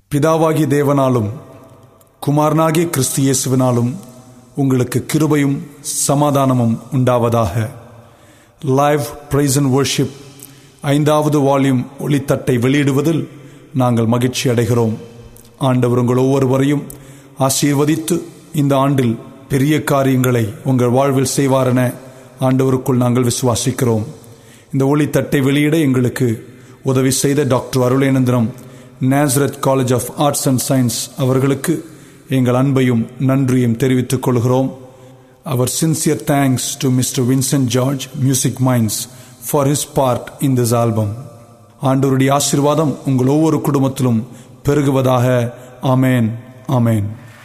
பிதாவாகிய தேவனாலும் குமாரனாகிய கிறிஸ்து இயேசுவினாலும் உங்களுக்கு கிருபையும் சமாதானமும் உண்டாவதாக லைவ் பிரைஸ் அண்ட் வர்ஷிப் ஐந்தாவது வால்யூம் ஒளித்தட்டை வெளியிடுவதில் நாங்கள் மகிழ்ச்சி அடைகிறோம் ஆண்டவர் உங்கள் ஒவ்வொருவரையும் ஆசீர்வதித்து இந்த ஆண்டில் பெரிய காரியங்களை உங்கள் வாழ்வில் செய்வாரென ஆண்டவருக்குள் நாங்கள் விசுவாசிக்கிறோம் இந்த ஒளித்தட்டை வெளியிட எங்களுக்கு உதவி செய்த doctor Arulanandram Nazareth college of arts and science அவர்களுக்கு எங்கள் அன்பையும் நன்றியும் தெரிவித்துக் கொள்கிறோம் அவர் sincere thanks to mister Vincent George Music Minds for his part in this album ஆண்டவருடைய ஆசீர்வாதம் உங்கள் ஒவ்வொரு குடும்பத்திலும் பெருகுவதாக ஆமேன் ஆமேன்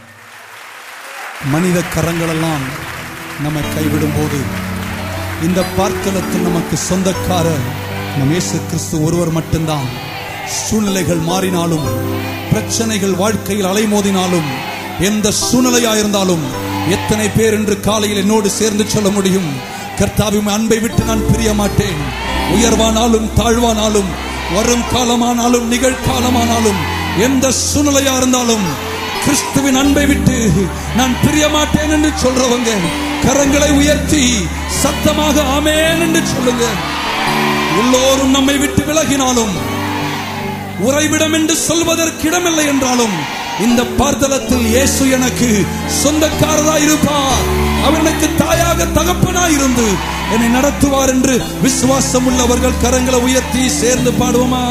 மனித கரங்களெல்லாம் நம்மை கைவிடும் போது இந்த பார்க்கலத்தில் நமக்கு சொந்தக்காரர் நம் இயேசு கிறிஸ்து ஒருவர் மட்டும்தான் சூழ்நிலைகள் மாறினாலும் பிரச்சனைகள் வாழ்க்கையில் அலைமோதினாலும் எந்த சூழ்நிலையாயிருந்தாலும் எத்தனை பேர் என்று காலையில் என்னோடு சேர்ந்து சொல்ல முடியும் கர்த்தாவின் அன்பை விட்டு நான் பிரிய மாட்டேன் உயர்வானாலும் தாழ்வானாலும் வரும் காலமானாலும் நிகழ்காலமானாலும் எந்த சூழ்நிலையா இருந்தாலும் கிறிஸ்துவின் அன்பை விட்டு நான் பிரிய மாட்டேன் என்று சொல்றவங்க கரங்களை உயர்த்தி சத்தமாக ஆமேன் என்று சொல்லுங்க எல்லோரும் நம்மை விட்டு விலகினாலும் உறைவிடம் என்று சொல்வதற்கு இடமில்லை என்றாலும் இந்த பார்த்தலத்தில் இயேசு எனக்கு சொந்தக்காரராய் இருப்பார் அவர் எனக்கு தாயாக தகப்பனாய் இருந்து என்னை நடத்துவார் என்று விசுவாசம் உள்ளவர்கள் கரங்களை உயர்த்தி சேர்ந்து பாடுவோமா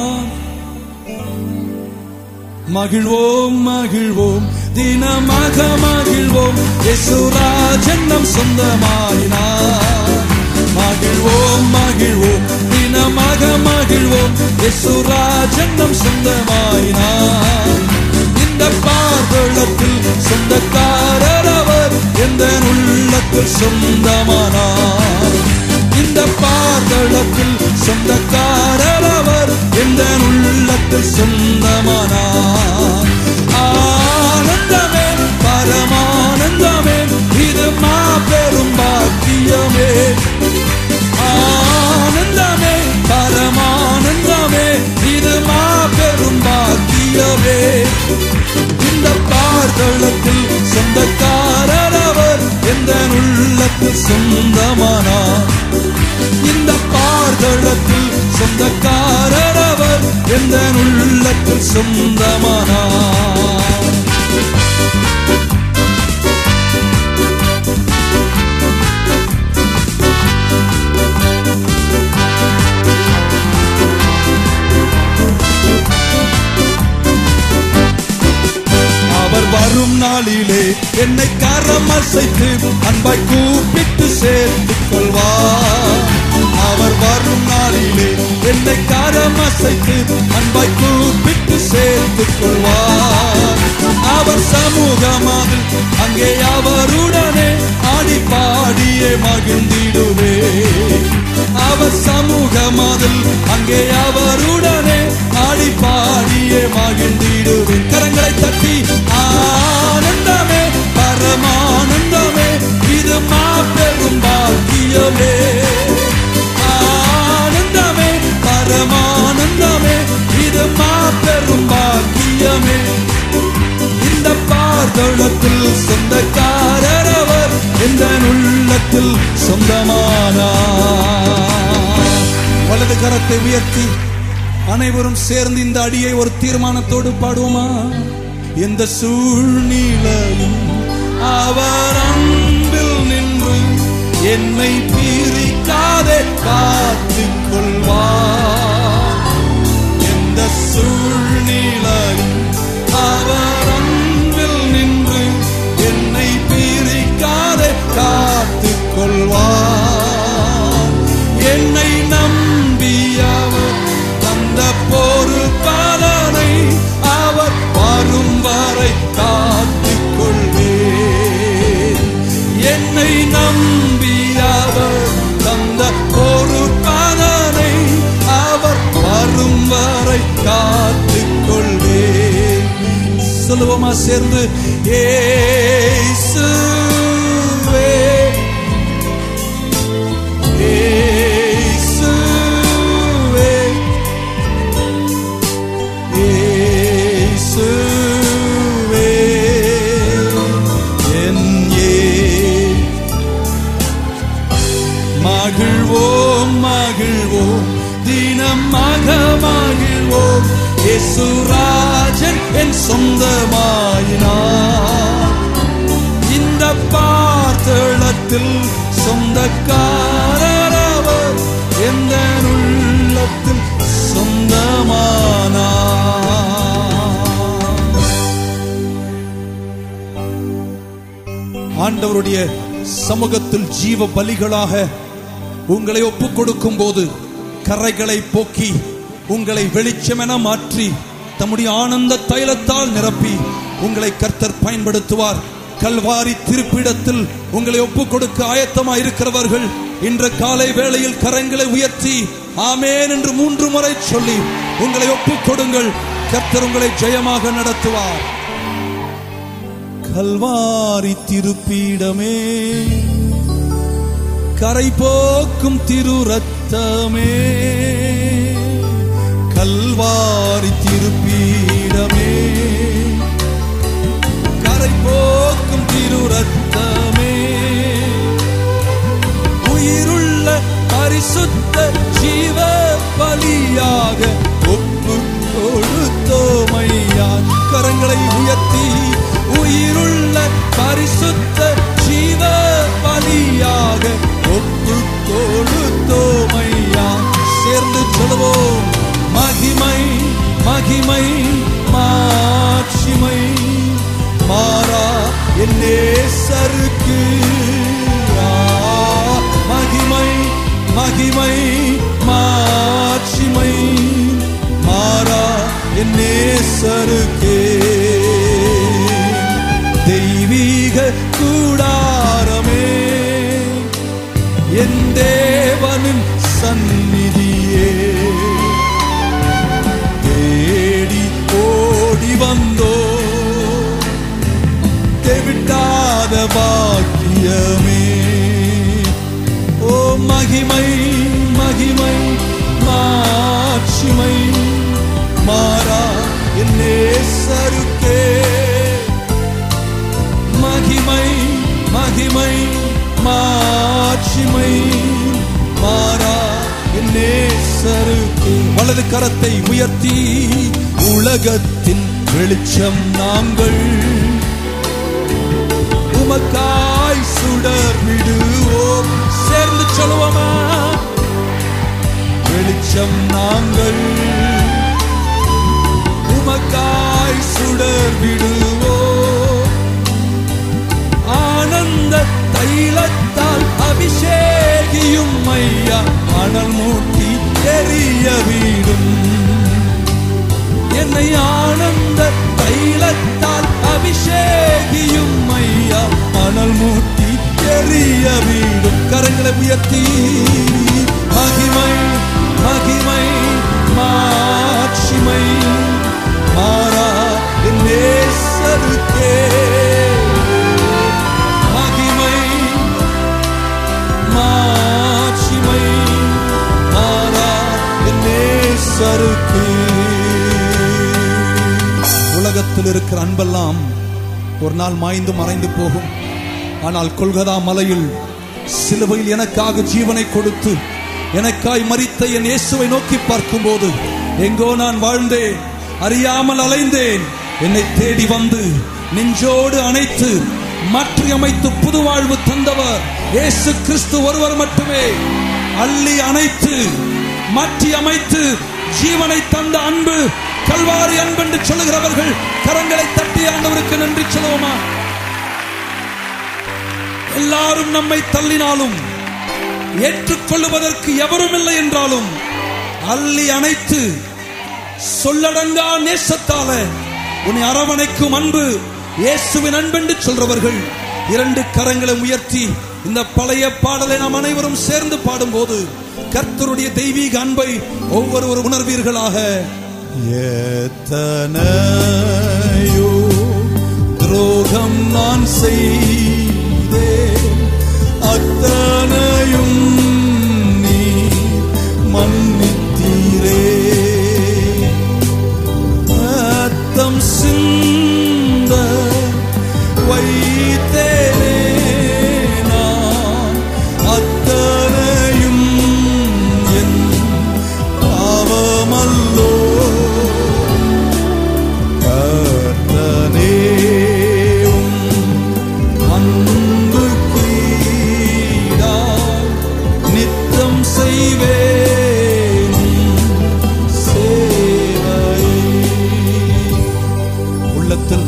மகிழ்வோம் மகிழ்வோம் தினமாக மகிழ்வோம் யேசுராஜன் நம் சொந்தமாயினார் மகிழ்வோம் மகிழ்வோம் தினமாக மகிழ்வோம் யேசுராஜன் நம் சொந்தமாயினார் இந்த பார்வளத்தில் சொந்தக்காரர் அவர் எந்த உள்ளத்தில் சொந்தமானார் இந்த பார்வளத்தில் சொந்தக்காரர் அவர் எந்த உள்ளத்தில் சொந்தமானார் ஆனந்தமே பரமானந்தமே இது மாபெரும் பாக்கியமே ஆனந்தமே பரமானந்தமே இது மாபெரும் பாக்கியமே இந்த பார்த்தளத்தில் சொந்தக்காரர் அவர் எந்த உள்ளத்தில் சொந்தமானார் இந்த பார்த்தளத்தில் சொந்தக்காரர் அவர் எந்த உள்ளத்தில் சொந்தமானார் அவர் வரும் நாளிலே என்னை கரம் அசைத்து அன்பாய் கூப்பிட்டு சேர்த்துக் கொள்வார் அவர் வரும் நாளிலே என்னை கரம் அசைத்து அன்பாய் கூப்பிட்டு சேர்த்துக் கொள்வார் அவர் சமூகமாக அங்கே அவருடனே ஆடி பாடியே மகிழ்ந்திடுவே அவர் சமூகமாதில் அங்கே அவருடனே ஆடி பாடியே மகிழ்ந்திடுவே கரங்களை தட்டி ஆனந்தமே பரமானந்தமே இது மாபெரும் பாக்கியமே ஆனந்தமே பரமானந்தமே இது மாபெரும் பாக்கியமே இந்த பார்தளத்தில் சொந்தக்காரர் அவர் இந்த உள்ளத்தில் சொந்தமானார் வலது கரத்தை உயர்த்தி அனைவரும் சேர்ந்து இந்த அடியை ஒரு தீர்மானத்தோடு பாடுவோமா எந்த சூழ்நிலையும் அவர் அன்பில் நின்று என்னை பிரிக்காதே காத்துக் கொள்வார் எந்த சூழ்நிலையும் அவர் அன்பில் நின்று என்னை பிரிக்காதே காத்துக் கொள்வார் என்னை நம்பி அவர் தந்த பொருள் பலனை அவர் வரும் வரை காத்துக் கொள்வேன் என்னை நம்பி அவர் தந்த பொருள் பலனை அவர் வரும் வரை காத்துக் கொள்வேன் சொல்லுவோமா சேர்ந்து ஏசுவே இயேசுவே சொந்தமாயினார் இந்த பார்த்தளத்தில் சொந்தக்காரர் அவர் எந்த உள்ளத்தில் சொந்தமானார் ஆண்டவருடைய சமூகத்தில் ஜீவ பலிகளாக உங்களை ஒப்புக் கொடுக்கும் போது கரைகளை போக்கி உங்களை வெளிச்சமென மாற்றி தம்முடைய ஆனந்த தைலத்தால் நிரப்பி உங்களை கர்த்தர் பயன்படுத்துவார் கல்வாரி திருப்பிடத்தில் உங்களை ஒப்புக் கொடுக்க ஆயத்தமாய் இருக்கிறவர்கள் இன்று காலை வேளையில் கரங்களை உயர்த்தி ஆமேன் என்று மூன்று முறை சொல்லி உங்களை ஒப்புக் கொடுங்கள் கர்த்தர் உங்களை ஜெயமாக நடத்துவார் கல்வாரி திருப்பீடமே கரை போக்கும் திரு ரத்தமே கல்வாரி திருப்பீடமே கரை போக்கும் திரு ரத்தமே உயிருள்ள பரிசுத்த ஜீவ பலியாக ஒப்பு கொடுத்தோமையா கரங்களை உயர்த்தி உயிருள்ள பரிசுத்த ஜீவ பலியாக ஒப்பு கொடுத்தோமையா சேர்ந்து சொல்லுவோம் மகிமை மகிமை மாட்சிமை மாறா என் நேசருக்கு ஆ, மகிமை மகிமை மாட்சிமை மாறா என் நேசருக்கே தெய்வீக கூடாரமே என் தேவனின் சந்நிதியே தேடி ஓடி வந்தோ தெவிட்டாத பாக்கியமே ஓ மகிமை மகிமை மாட்சிமை மாறா என் நேசருக்கே மகிமை மகிமை மாட்சிமை மாறா என் நேசருக்கு வலது கரத்தை உயர்த்தி உலகத்தின் வெளிச்சம் நாங்கள் உமக்காய் சுடர் விடுவோம் சேர்ந்து சொல்லுவோமா வெளிச்சம் நாங்கள் உமக்காய் சுடர் விடுவோம் ஆனந்த தைலத்தால் அபிஷேகியும் ஐயா அனல் மூட்டி எரிய வீடும் என்னை ஆனந்த தைலத்தால் அபிஷேகியும் ஐயா அனல் மூட்டி எரிய வீடும் கரங்களை உயர்த்தி மகிமை மகிமை மாட்சிமை மாறா என் நேசருக்கே மகிமை மாட்சிமை மாறா என் நேசருக்கே உலகத்தில் இருக்கிற அன்பெல்லாம் ஒரு நாள் மாய்ந்து மறைந்து போகும் ஆனால் கொல்கதா மலையில் சிலுவையில் எனக்காக ஜீவனை கொடுத்து எனக்காய் மரித்த என் இயேசுவை நோக்கி பார்க்கும்போது எங்கோ நான் வாழ்ந்தேன் அறியாமல் அலைந்தேன் என்னை தேடி வந்து நெஞ்சோடு அணைத்து மாற்றி அமைத்து புது வாழ்வு தந்தவர் இயேசு கிறிஸ்து ஒருவர் மட்டுமே அள்ளி அணைத்து மாற்றி அமைத்து ஜீவனை தந்த அன்பு கல்வாரி அன்பு என்று சொல்லுகிறவர்கள் கரங்களை தட்டி ஆண்டவருக்கு நன்றி சொல்லுவோமா எல்லாரும் நம்மை தள்ளினாலும் ஏற்றுக்கொள்ளுவதற்கு எவரும் இல்லை என்றாலும் அள்ளி அணைத்து சொல்லடங்கா நேசத்தால உன்னை அரவணைக்கும் அன்பு இயேசுவின் அன்பென்று சொல்றவர்கள் இரண்டு கரங்களை உயர்த்தி இந்த பழைய பாடலை நாம் அனைவரும் சேர்ந்து பாடும்போது கர்த்தருடைய தெய்வீக அன்பை ஒவ்வொருவரும் உணர்வீர்களாக எத்தனையோ துரோகம் நான் செய்தேன் அத்தனையும் நீ மன்னித்தீரே ரத்தம் சிந்த வைத்தேனே நான் அத்தனையும் என் பாவமல்லோ கர்த்தரே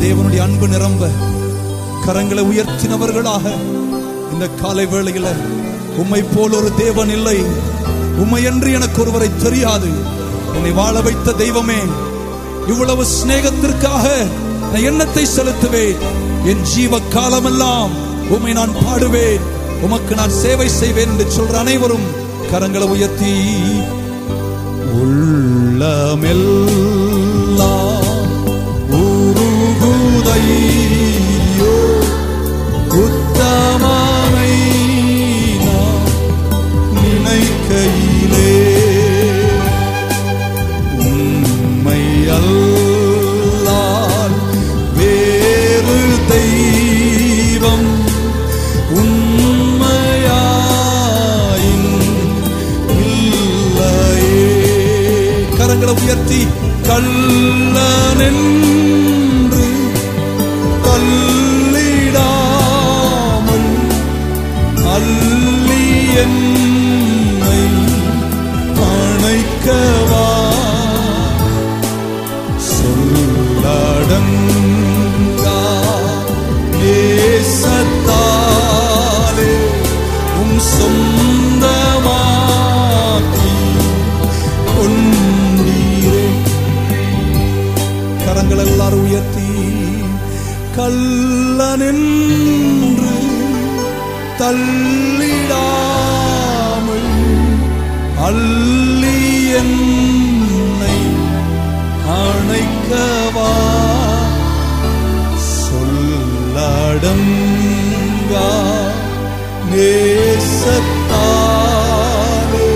தேவனுடைய அன்பு நிரம்ப கரங்களை உயர்த்தினவர்களாக இந்த காலை வேளையில உம்மை போல் ஒரு தேவன் இல்லை உம்மை என்று எனக்கு ஒருவரை தெரியாது என்னை வாழ வைத்த தெய்வமே இவ்வளவு சிநேகத்திற்காக நான் எண்ணத்தை செலுத்துவேன் என் ஜீவ காலமெல்லாம் உம்மை நான் பாடுவேன் உமக்கு நான் சேவை செய்வேன் என்று சொல்ற அனைவரும் கரங்களை உயர்த்தி உள்ளமெல்லாம் உருகுதையோ உத்தமனை நான் நினைக்கையிலே உம்மை அல்லால் வேறு தெய்வம் உண்மையாயின் இல்லையே கரங்களை உயர்த்தி கள்ளனென்று தள்ளிடாமல் அள்ளி என்னை அணைக்கவா சொல்லடங்கா நேசத்தாலே உம் சொந்தமாக்கி கொண்டீரே கரங்கள் எல்லாரும் உயர்த்தி கல்லனின்று தள்ளிடாமல் அள்ளி என்னை அணைக்கவா சொல்லடங்கா நேசத்தாலே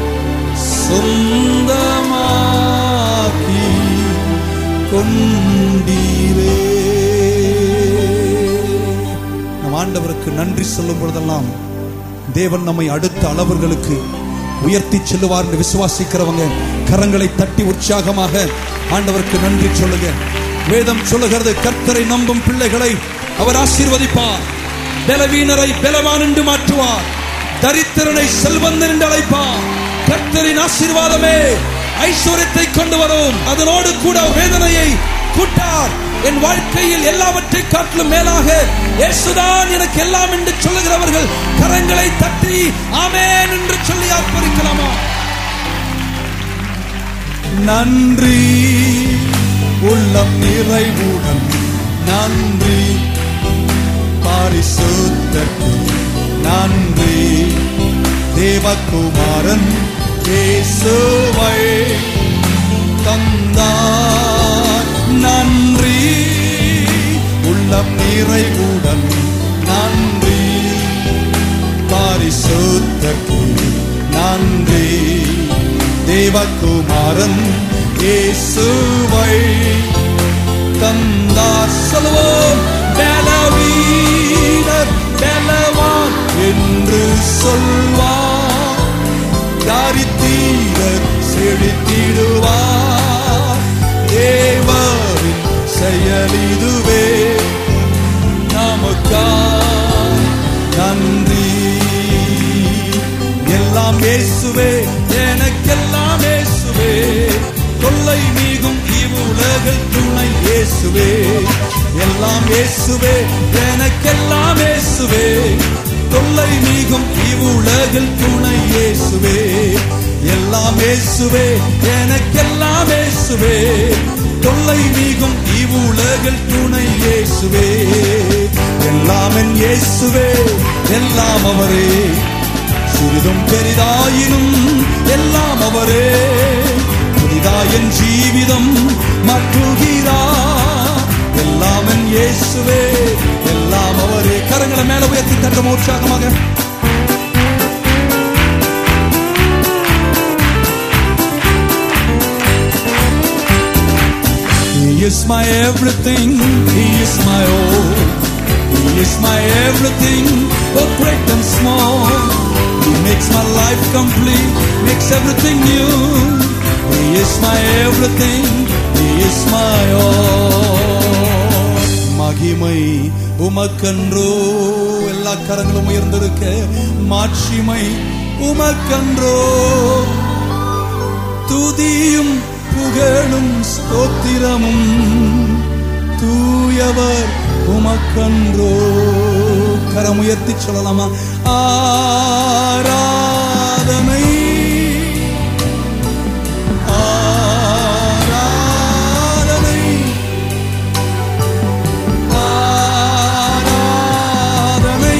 சொந்தமாக்கி கொண்டீரே நம் ஆண்டவருக்கு நன்றி சொல்லும் பொழுதெல்லாம் தேவன் நம்மை அடுத்த அளவர்களுக்கு உயர்த்தி செல்லுவார் என்று விசுவாசிக்கிறவங்க கரங்களை தட்டி உற்சாகமாக ஆண்டவருக்கு நன்றி சொல்லுங்க வேதம் சொல்லுகிறது கர்த்தரை நம்பும் பிள்ளைகளை அவர் ஆசீர்வதிப்பார் பலவீனரை பலவான் என்று மாற்றுவார் தரித்திரனை செல்வந்தன் என்று அழைப்பார் கர்த்தரின் ஆசீர்வாதமே ஐஸ்வர்யத்தை கொண்டு வரும் அதனோடு கூட வேதனையை கூட்டார் என் வாழ்க்கையில் எல்லாவற்றை காட்டிலும் மேலாக இயேசுதான் எனக்கு எல்லாம் என்று சொல்லுகிறவர்கள் கரங்களை தட்டி ஆமென் என்று சொல்லி ஆர்ப்பரிக்கலாமா நன்றி உள்ளம் நிறைவுடன் நன்றி பாரிசுத்தற்கு நன்றி தேவகுமாரன் இயேசுவை தந்தார் நன்றி உள்ளம் நிறைவுடன் நன்றி பாரிசுத்தற்கு நன்றி தேவகுமாரன் இயேசுவை தந்தார் சொல்லுவோம் பலவீனர் பலவான் என்று சொல்வார் தரித்தீரர் செழித்திடுவார் தேவரின் செயலிதுவே நமக்காய் நன்றி எல்லாம் இயேசுவே எனக்கெல்லாம் இயேசுவே கொள்ளை நீகும் இவ்வுலகில் துணை இயேசுவே எல்லாம் இயேசுவே எனக்கெல்லாம் இயேசுவே தொல்லை நீகும் இவ்வுலகில் துணை இயேசுவே எல்லாம் இயேசுவே எனக்கெல்லாம் இயேசுவே தொல்லை நீகும் இவ்வுலகில் துணை இயேசுவே எல்லாம் என் இயேசுவே எல்லாம் அவரே சிறிதும் பெரிதாயினும் எல்லாம் அவரே புதிதாயன் ஜீவிதம் மாற்றுகிறார் எல்லாம் என் இயேசுவே எல்லாம் அவரே கரங்களை மேல உயர்த்தி தட்டும் உற்சாகமாக He is my everything, He is my all. He is my everything, both great and small. He makes my life complete, makes everything new. He is my everything, He is my all. மகிமை உமக்கன்றோ எல்லா கரங்களும் உயர்ந்திருக்க மாட்சிமை உமக்கன்றோ துதியும் புகழும் ஸ்தோத்திரமும் தூய தூயவர் உமக்கன்றோ கரம் உயர்த்தி சொல்லலாமா ஆராதனை ஆராதனை ஆராதனை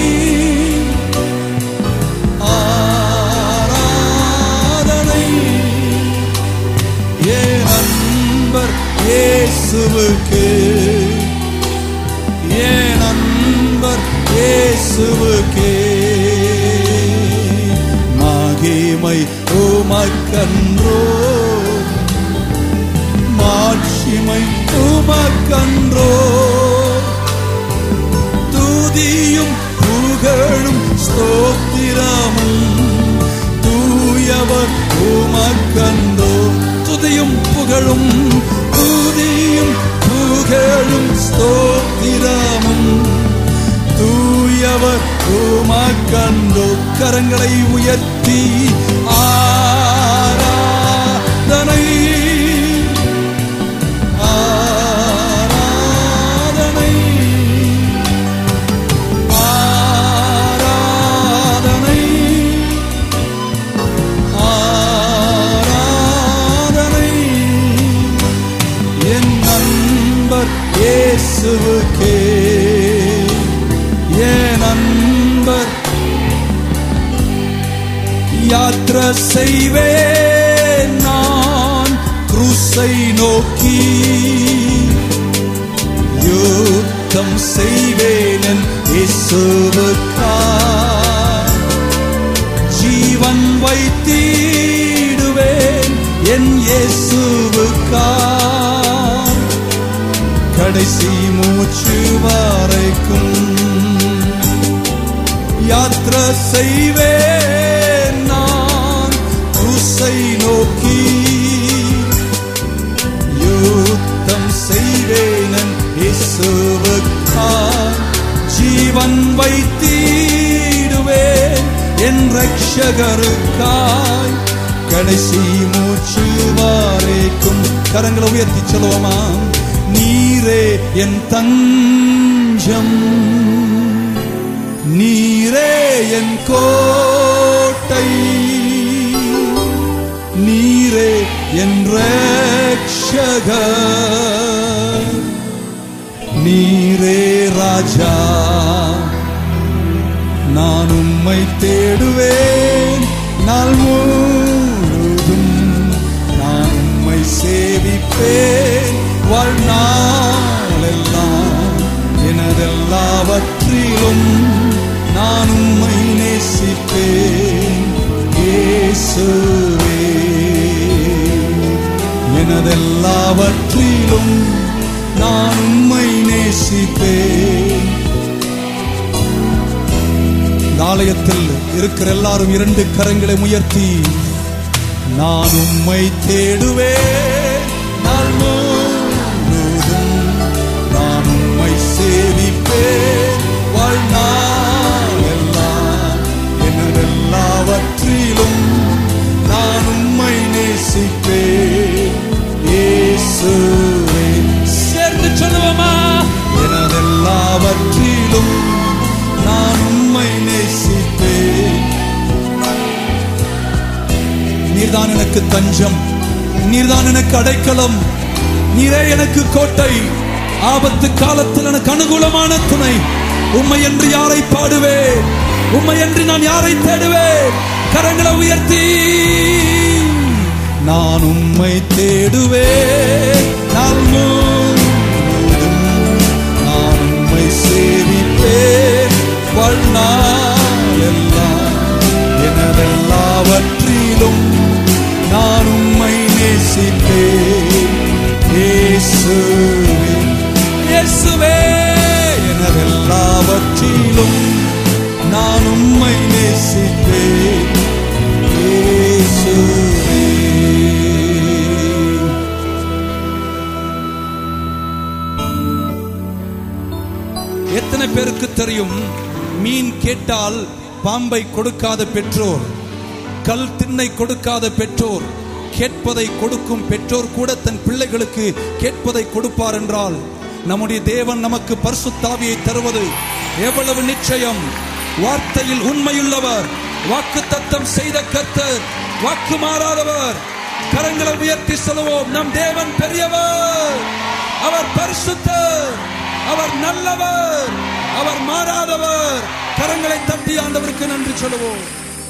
ஆராதனை என் அன்பர் இயேசுவுக்கு என் அன்பர் இயேசுவுக்கே மகிமை உமக்கன்றோ மாட்சிமை உமக்கன்றோ துதியும் புகழும் ஸ்தோத்திரமும் தூயவர் உமக்கந்தோ துதியும் புகழும் துதியும் புகழும் ஸ்தோத்திரமும் தூயவர் உமக்கந்தோ கரங்களை உயர்த்தி ஆராதனை ஆராதனை ஆராதனை ஆராதனை என் நண்பர் இயேசுவுக்கே என் நண்பர் யாத்திர செய்வேன் நான் குருசை நோக்கி யுத்தம் செய்வேன் இயேசுவுக்கா ஜீவன் வைத்திடுவேன் என் இயேசுவுக்கா கடைசி மூச்சு வரைக்கும் யாத்திர செய்வேன் நான் குருசை நோக்கி யுத்தம் செய்வேன் இயேசுவுக்காய் ஜீவன் வைத்திடுவேன் என் ரட்சகருக்காய் கடைசி மூச்சு வரைக்கும் கரங்களை உயர்த்தி சொல்லுவோமா நீரே என் தஞ்சம் நீரே என் கோட்டை நீரே என் ரட்சகர் நீரே ராஜா நான் உம்மை தேடுவேன் நாள் முழுதும் நான் உம்மை சேவிப்பேன் வாழ்நாளெல்லாம் எனதெல்லாவற்றிலும் நான் உம்மை நேசிப்பேன் இயேசுவே எனதெல்லாவற்றிலும் நான் உம்மை நேசிப்பேன் இந்த ஆலயத்தில் இருக்கிற எல்லாரும் இரண்டு கரங்களை உயர்த்தி நான் உம்மை தேடுவேன் நாள் முழுதும் நான் உம்மை சேவிப்பேன் வாழ்நாளெல்லாம் எனதெல்லாவற்றிலும் நான் உம்மை நேசிப்பேன் இயேசுவே சேர்ந்து சொல்லுவோமா எனதெல்லாவற்றிலும் நான் உம்மை நேசிப்பேன் நீர்தான் எனக்கு தஞ்சம் நீர்தான் எனக்கு அடைக்கலம் நீரே எனக்கு கோட்டை ஆபத்து காலத்தில் எனக்கு அனுகூலமான துணை உம்மை என்று யாரை பாடுவேன் உம்மை என்று நான் யாரை தேடுவேன் கரங்களை உயர்த்தி நான் உம்மை தேடுவேன் நாள் முழுவதும் நான் உம்மை சேவிப்பேன் வாழ்நாள் எல்லாம் எனதெல்லாவற்றிலும் நான் உம்மை நேசிப்பேன் இயேசுவே இயேசுவே எனதெல்லாவற்றிலும் நான் உம்மை நேசிப்பேன் இயேசுவே எத்தனை பேருக்கு தெரியும் மீன் கேட்டால் பாம்பை கொடுக்காத பெற்றோர் கல் திண்ணை கொடுக்காத பெற்றோர் கேட்பதை கொடுக்கும் பெற்றோர் கூட தன் பிள்ளைகளுக்கு கேட்பதை கொடுப்பார் என்றால் நம்முடைய தேவன் நமக்கு பரிசுத்தாவியை தருவது எவ்வளவு நிச்சயம் வார்த்தையில் உண்மையுள்ளவர் வாக்கு தத்தம் செய்த கர்த்தர் வாக்கு மாறாதவர் கரங்களை உயர்த்தி சொல்லுவோம் நம் தேவன் பெரியவர் அவர் பரிசுத்தர் அவர் நல்லவர் அவர் மாறாதவர் கரங்களை தட்டி ஆண்டவருக்கு நன்றி சொல்லுவோம்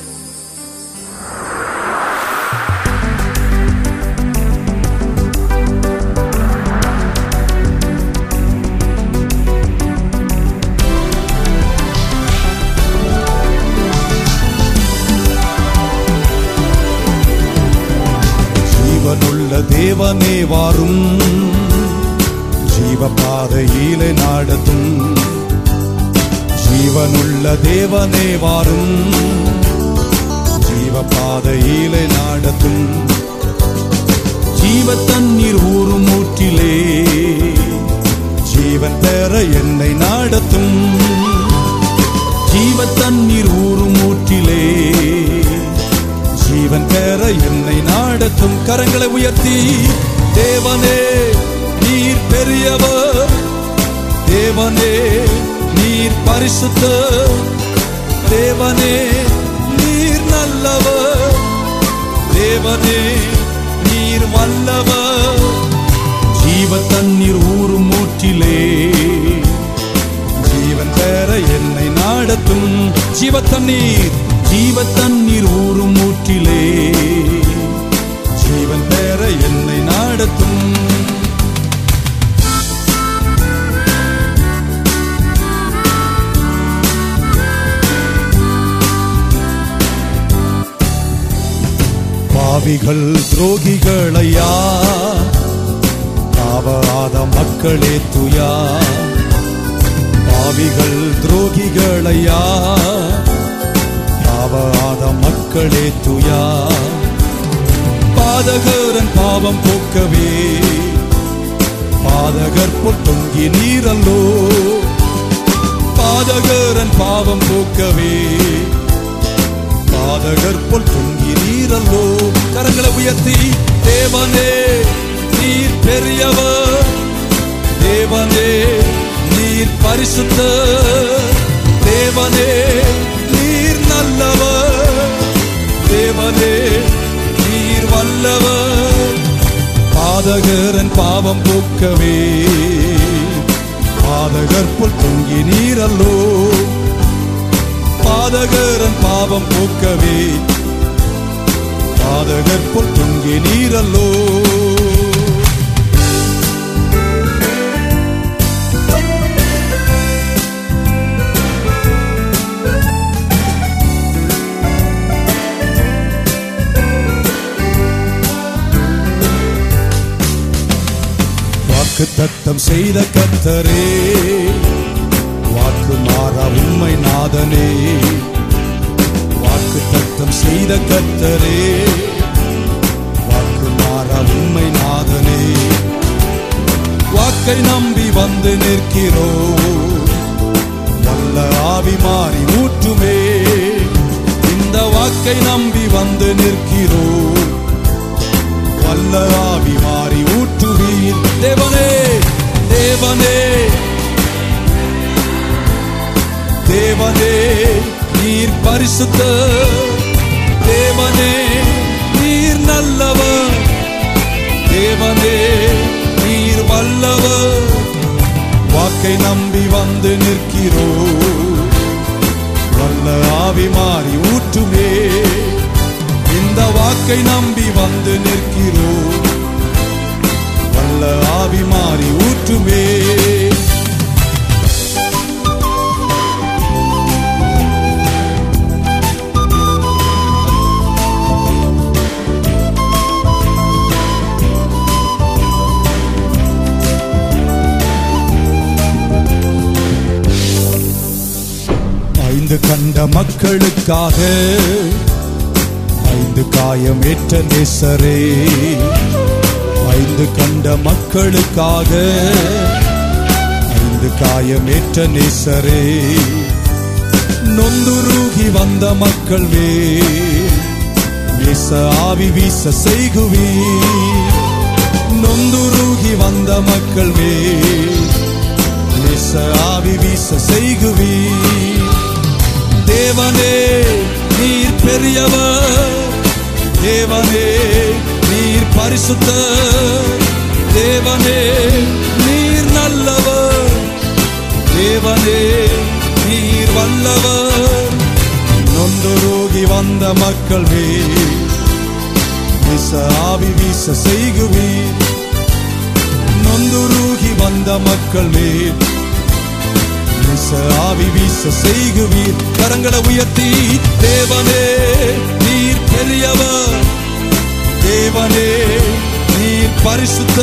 ஜீவனுள்ள தேவனே வாரும் ஜீவ பாதையிலே நாடத்தும் ஜீவனுள்ள தேவனே வாரும் ஜீவ பாதையிலே நாடத்தும் ஜீவ தண்ணீர் ஊறும் ஊற்றிலே ஜீவன் பெற என்னை நாடத்தும் ஜீவ தண்ணீர் ஊறும் ஊற்றிலே ஜீவன் பெற என்னை நாடத்தும் கரங்களை உயர்த்தி தேவனே நீர் பெரியவர் தேவனே நீர் பரிசுத்த தேவனே நீர் நல்லவர் தேவனே நீர் வல்லவர் ஜீவ தண்ணீர் ஊறும் ஊற்றிலே ஜீவன் பெற என்னை நாடத்தும் ஜீவ தண்ணீர் ஜீவ தண்ணீர் ஊறும் ஊற்றிலே ஜீவன் பெற என்னை நாடத்தும் பாவிகள் துரோகிகளையா பாவராத மக்களே துயா பாவிகள் துரோகிகளையா பாவராத மக்களே துயா பாதகரன் பாவம் போக்கவே பாதகர் போல் தொங்கி நீரல்லோ பாதகரன் பாவம் போக்கவே பாதகர் போல் தொங்கி நீரல்லோ கரங்களை உயர்த்தி தேவனே நீர் பெரியவர் தேவனே நீர் பரிசுத்த தேவனே நீர் நல்லவர் தேவனே நீர் வல்லவர் பாதகரன் பாவம் போக்கவே பாதகர் போல் தொங்கி நீரல்லோ பாதகரன் பாவம் போக்கவே பாதகர் போல் தொங்கி நீரல்லோ வாக்கு தத்தம் செய்த கத்தரே வாக்கு மாறா உண்மை நாதனே வாக்கு தத்தம் செய்த கத்தரே வாக்கு மாறா உண்மை நாதனே வாக்கை நம்பி வந்து நிற்கிறோ வல்ல ஆவி மாறி ஊற்றுமே இந்த வாக்கை நம்பி வந்து நிற்கிறோ வல்ல ஆவி மாறி ஊற்றுவீர் தேவனே தேவனே தேவனே நீர் பரிசுத்த தேவனே நீர் நல்லவர் தேவனே நீர் வல்லவர் வாக்கை நம்பி வந்து நிற்கிறோ வல்ல ஆவி மாறி ஊற்றுமே இந்த வாக்கை நம்பி வந்து நிற்கிறோ வல்ல ஆவி மாறி ஊற்றுமே ஐந்து கண்ட மக்களுக்காக ஐந்து காயம் ஏற்ற நேசரே ஐந்து கண்ட மக்களுக்காக ஐந்து காயம் ஏற்ற நேசரே நொந்துருகி வந்த மக்கள் வே வீச ஆவி வீச செய்குவீர் நொந்துருகி வந்த மக்கள் வே விச ஆவி வீச செய்குவீர் தேவனே நீர் பெரியவர் தேவனே நீர் பரிசுத்த தேவனே நீர் நல்லவர் தேவனே நீர் வல்லவர் நொந்துருகி வந்த மக்கள் மேல் விச ஆவி வீச செய்குவீர் நொந்துருகி வந்த மக்கள் மேல் விச ஆவி வீச செய்குவீர் கரங்களை உயர்த்தி தேவனே நீர் பெரியவர் தேவனே நீர் பரிசுத்த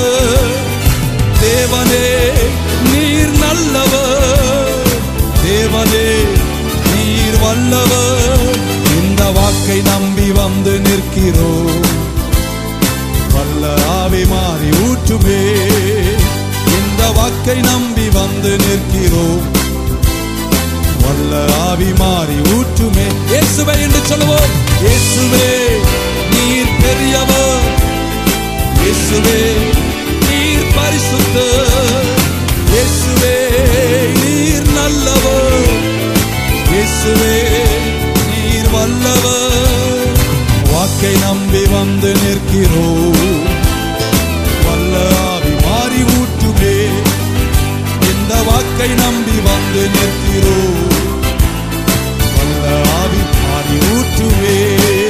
தேவனே நீர் நல்லவர் தேவனே நீர் வல்லவர் இந்த வாக்கை நம்பி வந்து நிற்கிறோம் வல்ல ஆவி மாறி ஊற்றுமே இந்த வாக்கை நம்பி வந்து நிற்கிறோம் வல்ல ஆவி மாறி ஊற்றுமே இயேசுவே என்று சொல்லுவோம் இயேசுவே நீர் பெரியவர் இயேசுவே நீர் பரிசுத்த இயேசுவே நீர் நல்லவர் இயேசுவே நீர் வல்லவர் வாக்கை நம்பி வந்து நிற்கிறோம் வல்ல ஆவி மாறி ஊற்றுமே இந்த வாக்கை நம்பி வந்து நிற்கிறோம் வல்ல ஆவி மாறி ஊற்றுவே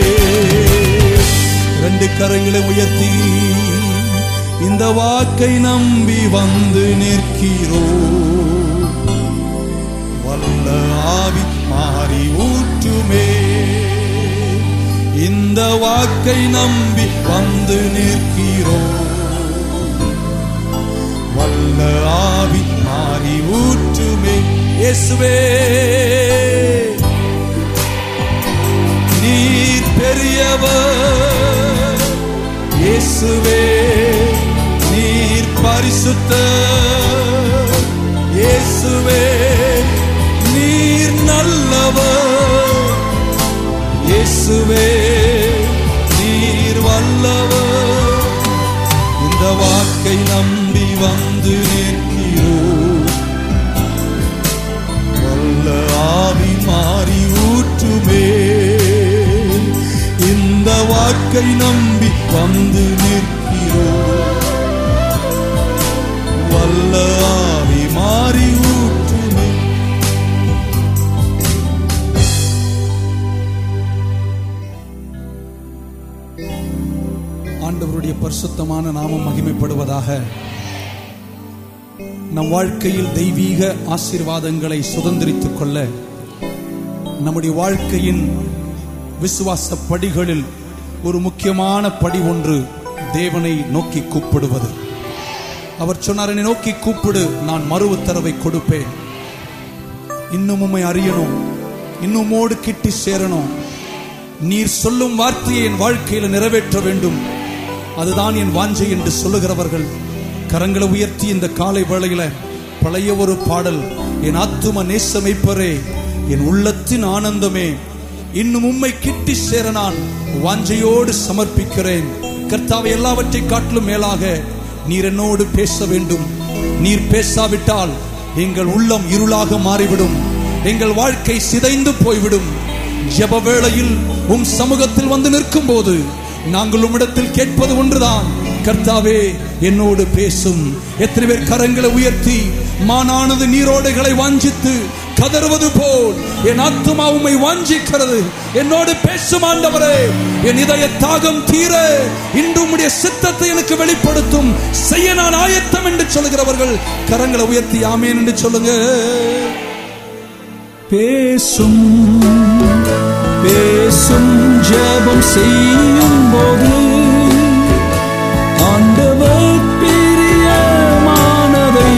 ரெண்டு கரங்களை உயர்த்தி இந்த வாக்கை நம்பி வந்து நிற்கிறோம் வல்ல ஆவி மாறி ஊற்றுமே இந்த வாக்கை நம்பி வந்து நிற்கிறோம் வல்ல ஆவி மாறி ஊற்றுமே இயேசுவே நீர் பெரியவர் இயேசுவே நீர் பரிசுத்த இயேசுவே நீர் நல்லவர் இயேசுவே நீர் வல்லவர் இந்த வாக்கை நம்பி வந்து நிற்கிறோம் வல்ல ஆவி மாறி ஊற்றுமே இந்த வாக்கை நம்பி வந்து நிற்கிறோம் வல்ல ஆவி மாறி ஊற்றுமே ஆண்டவருடைய பரிசுத்தமான நாமம் மகிமைப்படுவதாக நம் வாழ்க்கையில் தெய்வீக ஆசீர்வாதங்களை சுதந்திரித்துக் கொள்ள நம்முடைய வாழ்க்கையின் விசுவாச படிகளில் ஒரு முக்கியமான படி ஒன்று தேவனை நோக்கி கூப்பிடுவது அவர் சொன்னார் என்னை நோக்கி கூப்பிடு நான் மறு உத்தரவை கொடுப்பேன் இன்னும் உம்மை அறியணும் இன்னும் உம்மோடு கிட்டி சேரணும் நீர் சொல்லும் வார்த்தையை என் வாழ்க்கையில் நிறைவேற்ற வேண்டும் அதுதான் என் வாஞ்சை என்று சொல்லுகிறவர்கள் கரங்களை உயர்த்தி இந்த காலை வேளையில பழைய ஒரு பாடல் என் ஆத்தும நேசமைப்பரே என் உள்ளத்தின் ஆனந்தமே இன்னும் உம்மை கிட்டி சேர நான் வாஞ்சையோடு சமர்ப்பிக்கிறேன் கர்த்தாவை எல்லாவற்றை காட்டிலும் மேலாக நீர் என்னோடு பேச வேண்டும் நீர் பேசாவிட்டால் எங்கள் உள்ளம் இருளாக மாறிவிடும் எங்கள் வாழ்க்கை சிதைந்து போய்விடும் ஜெப வேளையில் உம் சமூகத்தில் வந்து நிற்கும் போது நாங்கள் உம்மிடத்தில் கேட்பது ஒன்றுதான் கர்த்தாவே என்னோடு பேசும் எத்தனை பேர் கரங்களை உயர்த்தி மானானது நீரோடைகளை வாஞ்சித்து கதறுவது போல் என் ஆத்துமா உம்மை வாஞ்சிக்கிறது என்னோடு பேசும் ஆண்டவரே என் இதய தாகம் தீர இன்று உம்முடைய சித்தத்தை எனக்கு வெளிப்படுத்தும் செய்ய நான் ஆயத்தம் என்று சொல்லுகிறவர்கள் கரங்களை உயர்த்தி ஆமேன் என்று சொல்லுங்க பேசும் பேசும் ஜெபம் செய்யும் போது ஆண்டவர் பிரியமானதை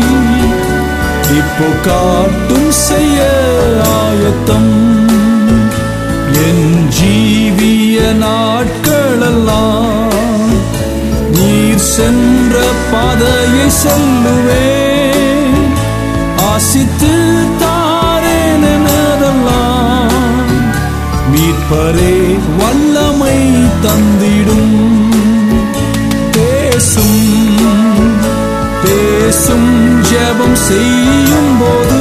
இப்போ காட்டும் செய்ய ஆயத்தம் என் ஜீவிய நாட்களெல்லாம் நீர் சென்ற பாதையை செல்லுவேன் ஆசித்து தாரேன் எனதெல்லாம் மீட்பரே வல்லமை தந்திடும் பேசும் பேசும் பேசும் ஜெபம் செய்யும் போது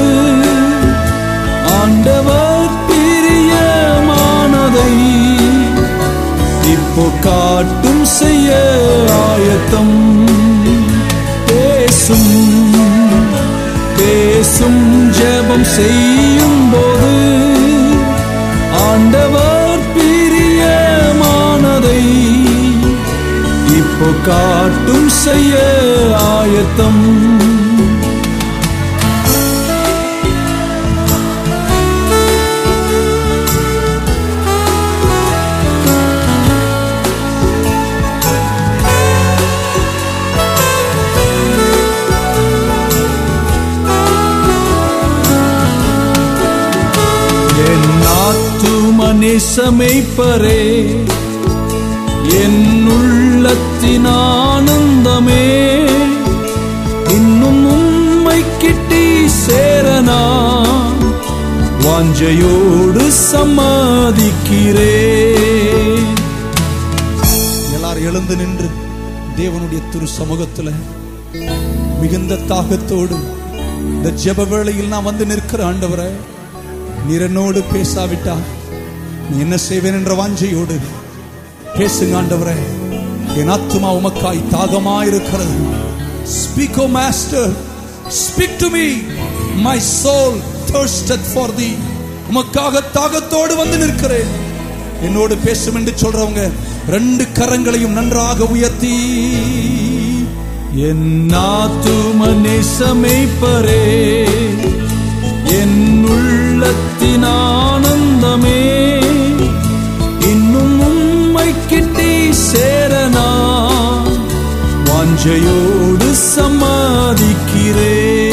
ஆண்டவர் பிரியமானதை இப்போ காட்டும் செய்ய ஆயத்தம் பேசும் பேசும் ஜெபம் செய்யும் போது ஆண்டவர் பிரியமானதை இப்போ காட்டும் செய்ய ஆயத்தம் என் ஆத்தும நேசமைப்பரே என் உள்ளத்தின் ஆனந்தமே இன்னும் உம்மை கிட்டி சேரனா வாஞ்சையோடு சம்மதிக்கிறே எல்லாரும் எழுந்து நின்று தேவனுடைய திரு சமூகத்துல மிகுந்த தாகத்தோடு இந்த ஜெப வேளையில் நான் வந்து நிற்கிற ஆண்டவரே நீர் என்னோடு பேசாவிட்டா நீ என்ன செய்வேன் என்ற வாஞ்சையோடு பேசுங்க ஆண்டவரே என் ஆத்துமா உமக்காய் தாகமாயிருக்கிறது speak O Master speak to me my soul thirsted for thee உமக்காக தாகத்தோடு வந்து நிற்கிறேன் என்னோடு பேசும் என்று சொல்றவங்க ரெண்டு கரங்களையும் நன்றாக உயர்த்தி என் ஆத்தும நேசமைப்பரே என் உள்ளத்தின் ஆனந்தமே இன்னும் உம்மை கிட்டி சேரனா வாஞ்சையோடு சம்மதிக்கிறே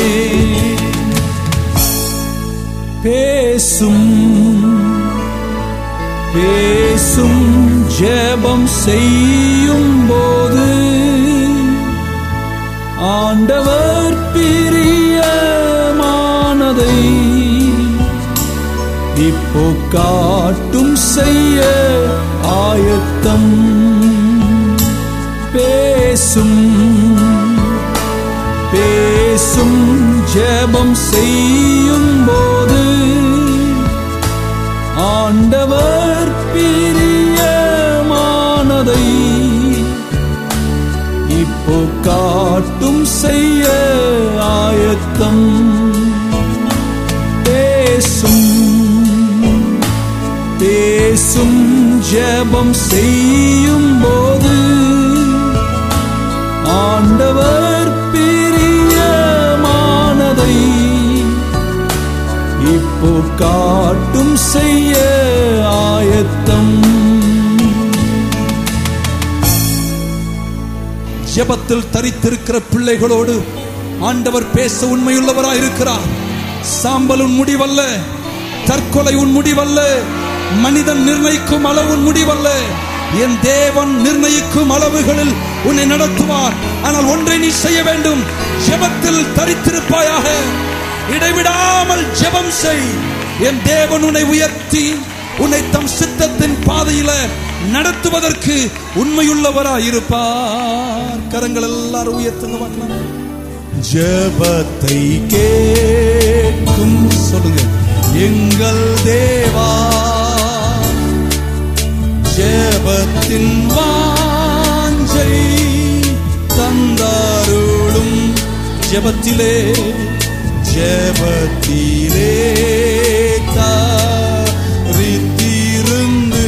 பேசும் பேசும் ஜெபம் செய்யும் போது ஆண்டவர் பிரியமானதை இப்போ காட்டும் செய்ய ஆயத்தம் பேசும் பேசும் ஜெபம் செய்யும் போது ஆண்டவர் பிரியமானதை இப்போ காட்டும் செய்ய ஆயத்தம் பேசும் பேசும் ஜெபம் செய்யும் போது ஆண்டவர் பிரியமானதை இப்போ காட்டும் செய்ய ஆயத்தம் ஜெபத்தில் தரித்திருக்கிற பிள்ளைகளோடு ஆண்டவர் பேச உண்மையுள்ளவராய் இருக்கிறார் சாம்பல் உன் முடிவல்ல தற்கொலை உன் முடிவல்ல மனிதன் நிர்ணயிக்கும் அளவு உன் முடிவல்ல என் தேவன் நிர்ணயிக்கும் அளவுகளில் உன்னை நடத்துவார் ஆனால் ஒன்றை நீ செய்ய வேண்டும் ஜெபத்தில் தரித்திருப்பாயாக இடைவிடாமல் ஜெபம் செய் என் தேவன் உன்னை உயர்த்தி உன்னை தம் சித்தத்தின் பாதையில நடத்துவதற்கு உண்மையுள்ளவராய் இருப்பார் கரங்கள் எல்லாரும் உயர்த்துங்க பார்க்கலாம் ஜெபத்தை கேட்கும் சொல்லுங்க எங்கள் தேவா ஜெபத்தின் வாஞ்சை தந்தாருளும் ஜெபத்திலே ஜெபத்திலே தாரித்திருந்து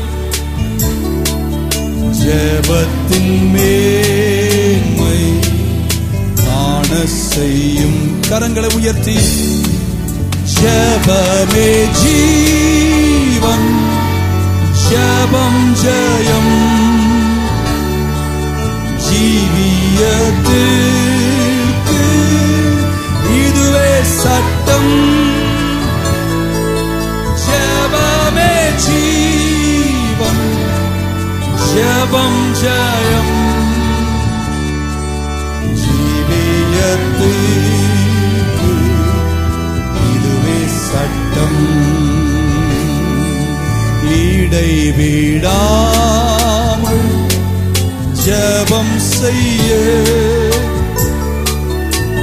ஜெபத்தின் மேன்மை காண செய்யும் கரங்களை உயர்த்தி ஜெபமே ஜீவன் ஜெபம் ஜெயம் ஜீவியத்திற்கு இதுவே சட்டம் ஜெபமே ஜீவன் ஜெபம் ஜெயம் ஜீவியத்திற்கு இதுவே சட்டம் இடைவிடாமல் ஜெபம் செய்ய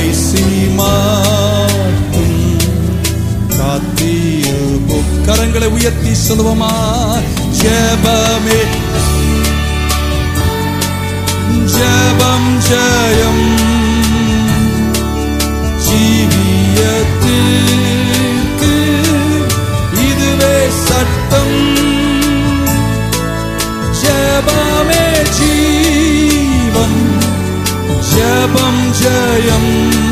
கடைசி மாட்டும் காத்திருப்போம் கரங்களை உயர்த்தி சொல்லுவோமா ஜெபமே ஜெபம் ஜெயம் ஜீவியத்திற்கு இதுவே சட்டம் ஜெபமே ஜீவன் ஜெபம் ஜெயம்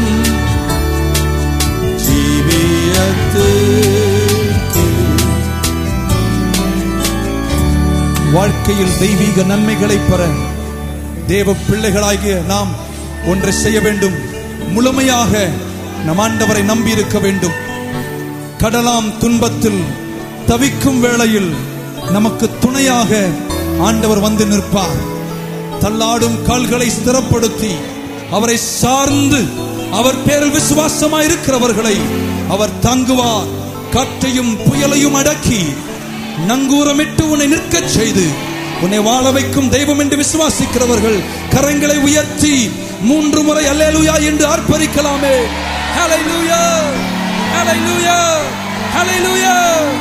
ஜீவியத்திற்கு வாழ்க்கையில் தெய்வீக நன்மைகளை பெற தேவ பிள்ளைகளாகிய நாம் ஒன்றை செய்ய வேண்டும் முழுமையாக நம் ஆண்டவரை நம்பி இருக்க வேண்டும் கடலாம் துன்பத்தில் தவிக்கும் வேளையில் நமக்கு துணையாக ஆண்டவர் வந்து நிற்பார் தள்ளாடும் கால்களை ஸ்திரப்படுத்தி அவரை சார்ந்து அவர் பேரில் விசுவாசமாய் இருக்கிறவர்களை அவர் தாங்குவார் காற்றையும் புயலையும் அடக்கி நங்கூரமிட்டு உன்னை நிற்கச் செய்து உன்னை வாழ வைக்கும் தெய்வம் என்று விசுவாசிக்கிறவர்கள் கரங்களை உயர்த்தி மூன்று முறை அல்லேலூயா என்று ஆர்ப்பரிக்கலாமே ஹalleluya ஹalleluya ஹalleluya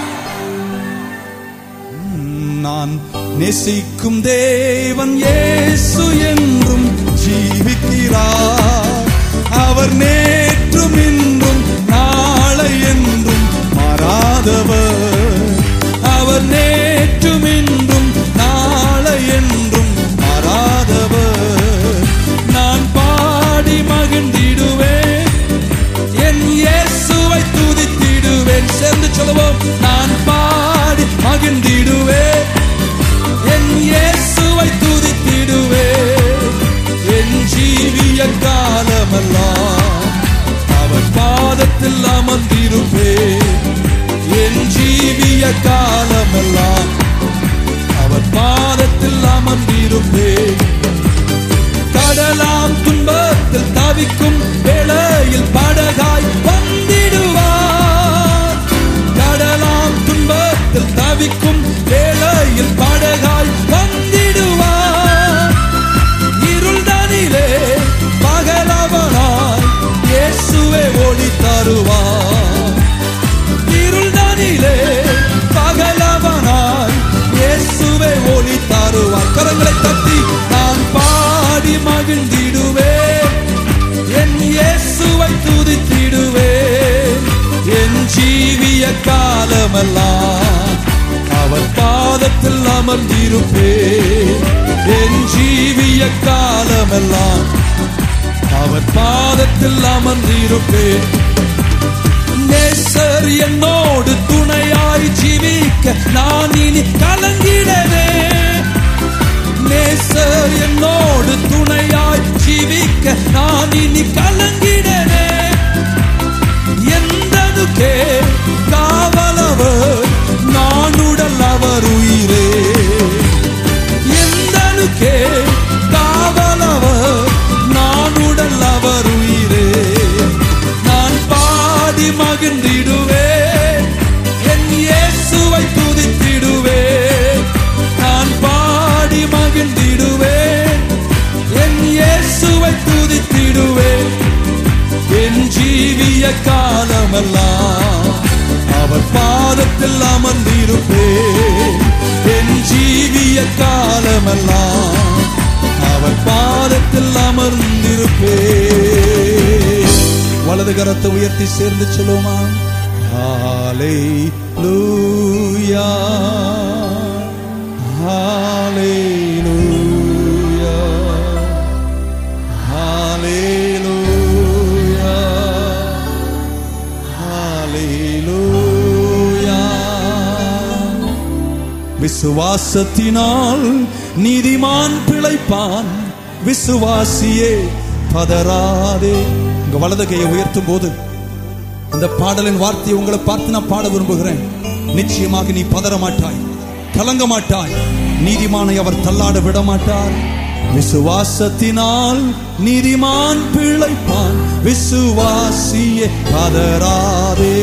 நான் நேசிக்கும் தேவன் இயேசு என்றும் ஜீவிக்கிறார் அவர் நேற்றும் இன்றும் நாளை என்றும் மாறாதவர் அவர் நேற்றும் இன்றும் நாளை என்றும் மாறாதவர் நான் பாடி மகிழ்ந்திடுவேன் என் இயேசுவை துதித்திடுவேன் சேர்ந்து சொல்லுவோம் நான் பாடி மகிழ்ந்திடுவேன் என் இயேசுவை துதித்திடுவேன் என் ஜீவிய காலமெல்லாம் அவர் பாதத்தில் அமர்ந்திருப்பேன் என் ஜீவிய காலமெல்லாம் அவர் பாதத்தில் அமர்ந்திருப்பேன் கடலாம் துன்பத்தில் தவிக்கும் வேளையில் படகாய் வந்திடுவார் கடலாம் துன்பத்தில் தவிக்கும் வேளையில் படகாய் வந்திடுவார் இருள் தனிலே பகலவனாய் இயேசுவே ஒளி தருவார் இருள் தனிலே பகலவனாய் இயேசுவே ஒளி தருவார் கரங்களை தட்டி நான் பாடி மகிழ்ந்திடுவேன் என் இயேசுவை துதித்திடுவேன் என் ஜீவிய காலமெல்லாம் அவர் பாதத்தில் அமர்ந்திருப்பேன் என் ஜீவிய காலமெல்லாம் அவர் பாதத்தில் அமர்ந்திருப்பேன் நேசர் என்னோடு துணையாய் ஜீவிக்க நான் இனி கலங்கிடவே நேசர் என்னோடு துணையாய் ஜீவிக்க நான் இனி கலங்கிடவே எந்தனுக்கே காவலவர் நான் உடல் அவர் உயிரே எந்தனுக்கே காவலவர் நான் உடல் அவர் உயிரே நான் பாடி மகிழ்ந்திடுவேன் என் இயேசுவை துதித்திடுவேன் நான் பாடி மகிழ்ந்திடுவேன் என் இயேசுவை துதித்திடுவேன் என் ஜீவிய காலமெல்லாம் அவர் பாதத்தில் அமர்ந்திருப்பேன் என் ஜீவிய காலமெல்லாம் அவர் பாதத்தில் அமர்ந்திருப்பேன் வலது கரத்தை உயர்த்தி சேர்ந்து சொல்லுமா ஹாலே லூயா ஹாலே லூயா ஹalleluya ஹalleluya விசுவாசத்தினால் நீதிமான் பிழைப்பான் விசுவாசியே பதறாதே உங்க வலது கையை உயர்த்தும் போது அந்த பாடலின் வார்த்தையை உங்களை பார்த்து நான் பாட விரும்புகிறேன் நிச்சயமாக நீ பதற மாட்டாய் கலங்க மாட்டாய் நீதிமானை அவர் தள்ளாட விட மாட்டார் விசுவாசத்தினால் நீதிமான் பிழைப்பான் விசுவாசியே பதறாதே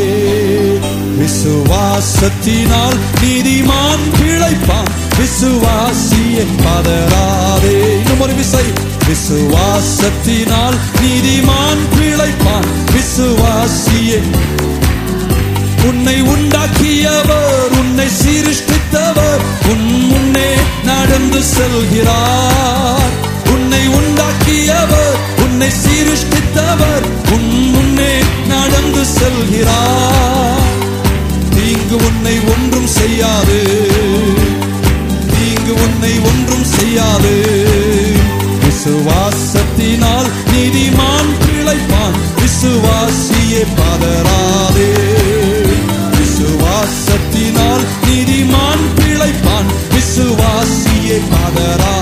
விசுவாசத்தினால் நீதிமான் பிழைப்பான் விசுவாசியே பதறாதே இன்னும் ஒரு விசை விசுவாசத்தினால் நீதிமான் பிழைப்பான் விசுவாசியே உன்னை உண்டாக்கியவர் உன்னை சீருஷ்டித்தவர் உன் முன்னே நடந்து செல்கிறார் உன்னை உண்டாக்கியவர் உன்னை சீருஷ்டித்தவர் உன் முன்னே நடந்து செல்கிறார் தீங்கு உன்னை ஒன்றும் செய்யாது தீங்கு உன்னை ஒன்றும் செய்யாது விசுவாசத்தினால் நீதிமான் பிழைப்பான் விசுவாசியே பதறாதே விசுவாசத்தினால் நீதிமான் பிழைப்பான் விசுவாசியே பதறா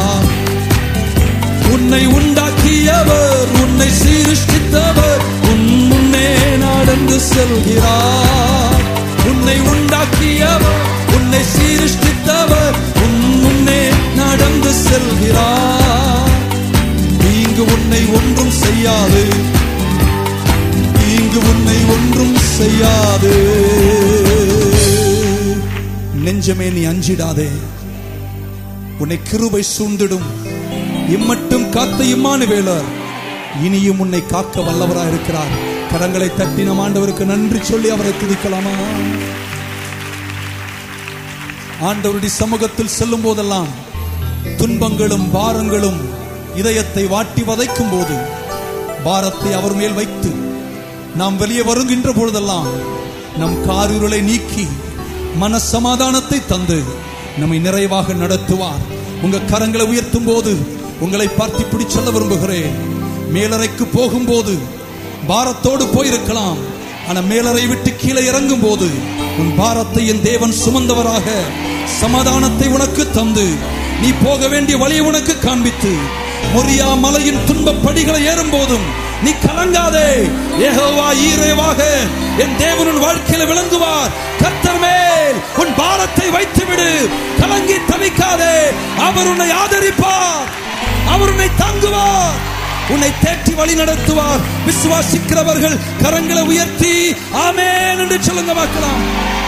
உன்னை உண்டாக்கியவர் உன்னை சீருஷ்டித்தவர் உன் முன்னே நடந்து செல்கிறார் உன்னை உண்டாக்கியவர் உன்னை சீருஷ்டித்தவர் உன் முன்னே நடந்து செல்கிறார் தீங்கு உன்னை ஒன்றும் செய்யாது தீங்கு உன்னை ஒன்றும் செய்யாது நெஞ்சமே நீ அஞ்சிடாதே உன்னை கிருபை சூழ்ந்திடும் இம்மட்டும் காத்த இம்மானுவேலர் இனியும் உன்னை காக்க வல்லவராய் இருக்கிறார் கரங்களை தட்டி நம் ஆண்டவருக்கு நன்றி சொல்லி அவரை துதிக்கலாமா ஆண்டவருடைய சமூகத்தில் செல்லும் போதெல்லாம் துன்பங்களும் பாரங்களும் இதயத்தை வாட்டி வதைக்கும் போது பாரத்தை அவர் மேல் வைத்து நாம் வெளியே வருகின்ற பொழுதெல்லாம் நம் காரிருளை நீக்கி மன சமாதானத்தை தந்து நம்மை நிறைவாக நடத்துவார் உங்க கரங்களை உயர்த்தும் போது உங்களை பார்த்து இப்படி சொல்ல விரும்புகிறேன் மேலறைக்கு போகும்போது பாரத்தோடு போயிருக்கலாம் ஆனா மேலறை விட்டு கீழே இறங்கும் போது உன் பாரத்தை என் தேவன் சுமந்தவராக சமாதானத்தை உனக்கு தந்து நீ போக வேண்டிய வழியை உனக்கு காண்பித்து மொரியா மலையின் துன்பப் படிகளை ஏறும் போதும் நீ கலங்காதே ஏகோவா ஈரேவாக என் தேவனின் வாழ்க்கையில விளங்குவார் கர்த்தர் மேல் உன் பாரத்தை வைத்து விடு கலங்கி தவிக்காதே அவர் உன்னை ஆதரிப்பார் அவர் உன்னை தாங்குவார் உன்னை தேற்றி வழி நடத்துவார் விசுவாசிக்கிறவர்கள் கரங்களை உயர்த்தி ஆமென் என்று சொல்லுங்க பார்க்கலாம்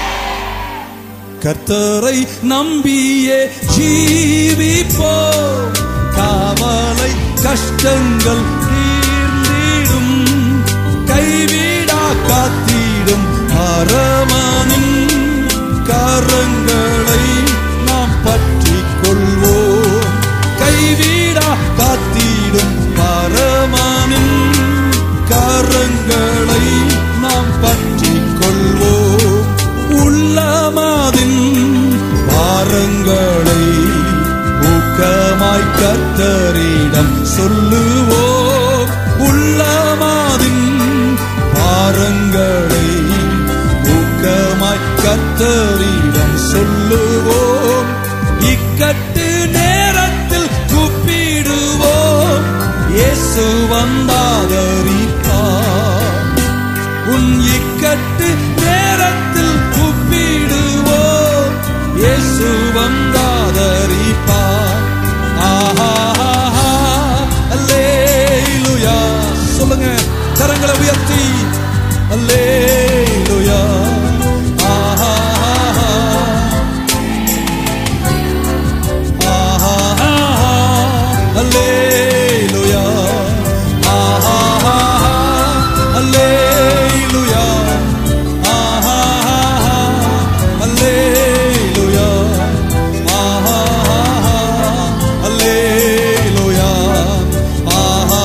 கர்த்தரை நம்பியே ஜீவிப்போ காவலை கஷ்டங்கள் தீர்ந்திடும் கைவிடா காத்திடும் அரமனின் கரங்களை நாம் பற்றிக் கொள்வோம் கைவிடா காத்திடும் பரமனின் கரங்களை நாம் பற்றிக் கொள்வோம் உள்ளமாதின் பாரங்களை ஊக்கமாய் கத்தரிடம் சொல்லுவோம் உள்ளமாதின் பாரங்களை ஊக்கமாய் கத்தரிடம் சொல்லுவோம் இக்கட்டு நேரத்தில் கூப்பிடுவோம் இயேசு வந்தாதரிப்பார் உன் இக்கட்டு நேரத்தில் கூப்பிடுவோம் இயேசு வந்தாதரிப்பார் ஆஹா அல்லேலூயா சொல்லுங்க கரங்களை உயர்த்தி அல்லேலூயா ஆஹா ஆஹா அல்லேலூயா ஆஹா அல்லேலூயா ஆஹா அல்லேலூயா ஆஹா அல்லேலூயா ஆஹா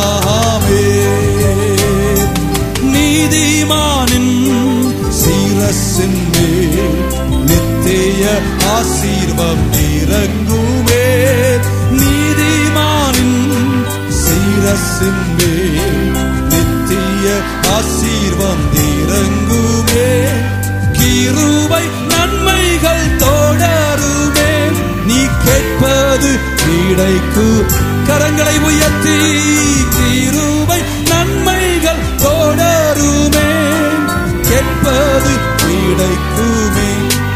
நீதிமானின் சீரசின் மேல் நித்திய ஆசீர்வம் இறங்குமே நீதிமானின் சீரசின் மேல் நித்திய ஆசீர்வம் இறங்குமே கிருபை நன்மைகள் தொடருமே நீ கேட்பது கிடைக்கு கரங்களை உயர்த்தி கிருபை நன்மைகள் தொடருமே கேட்பது கிடைக்குமே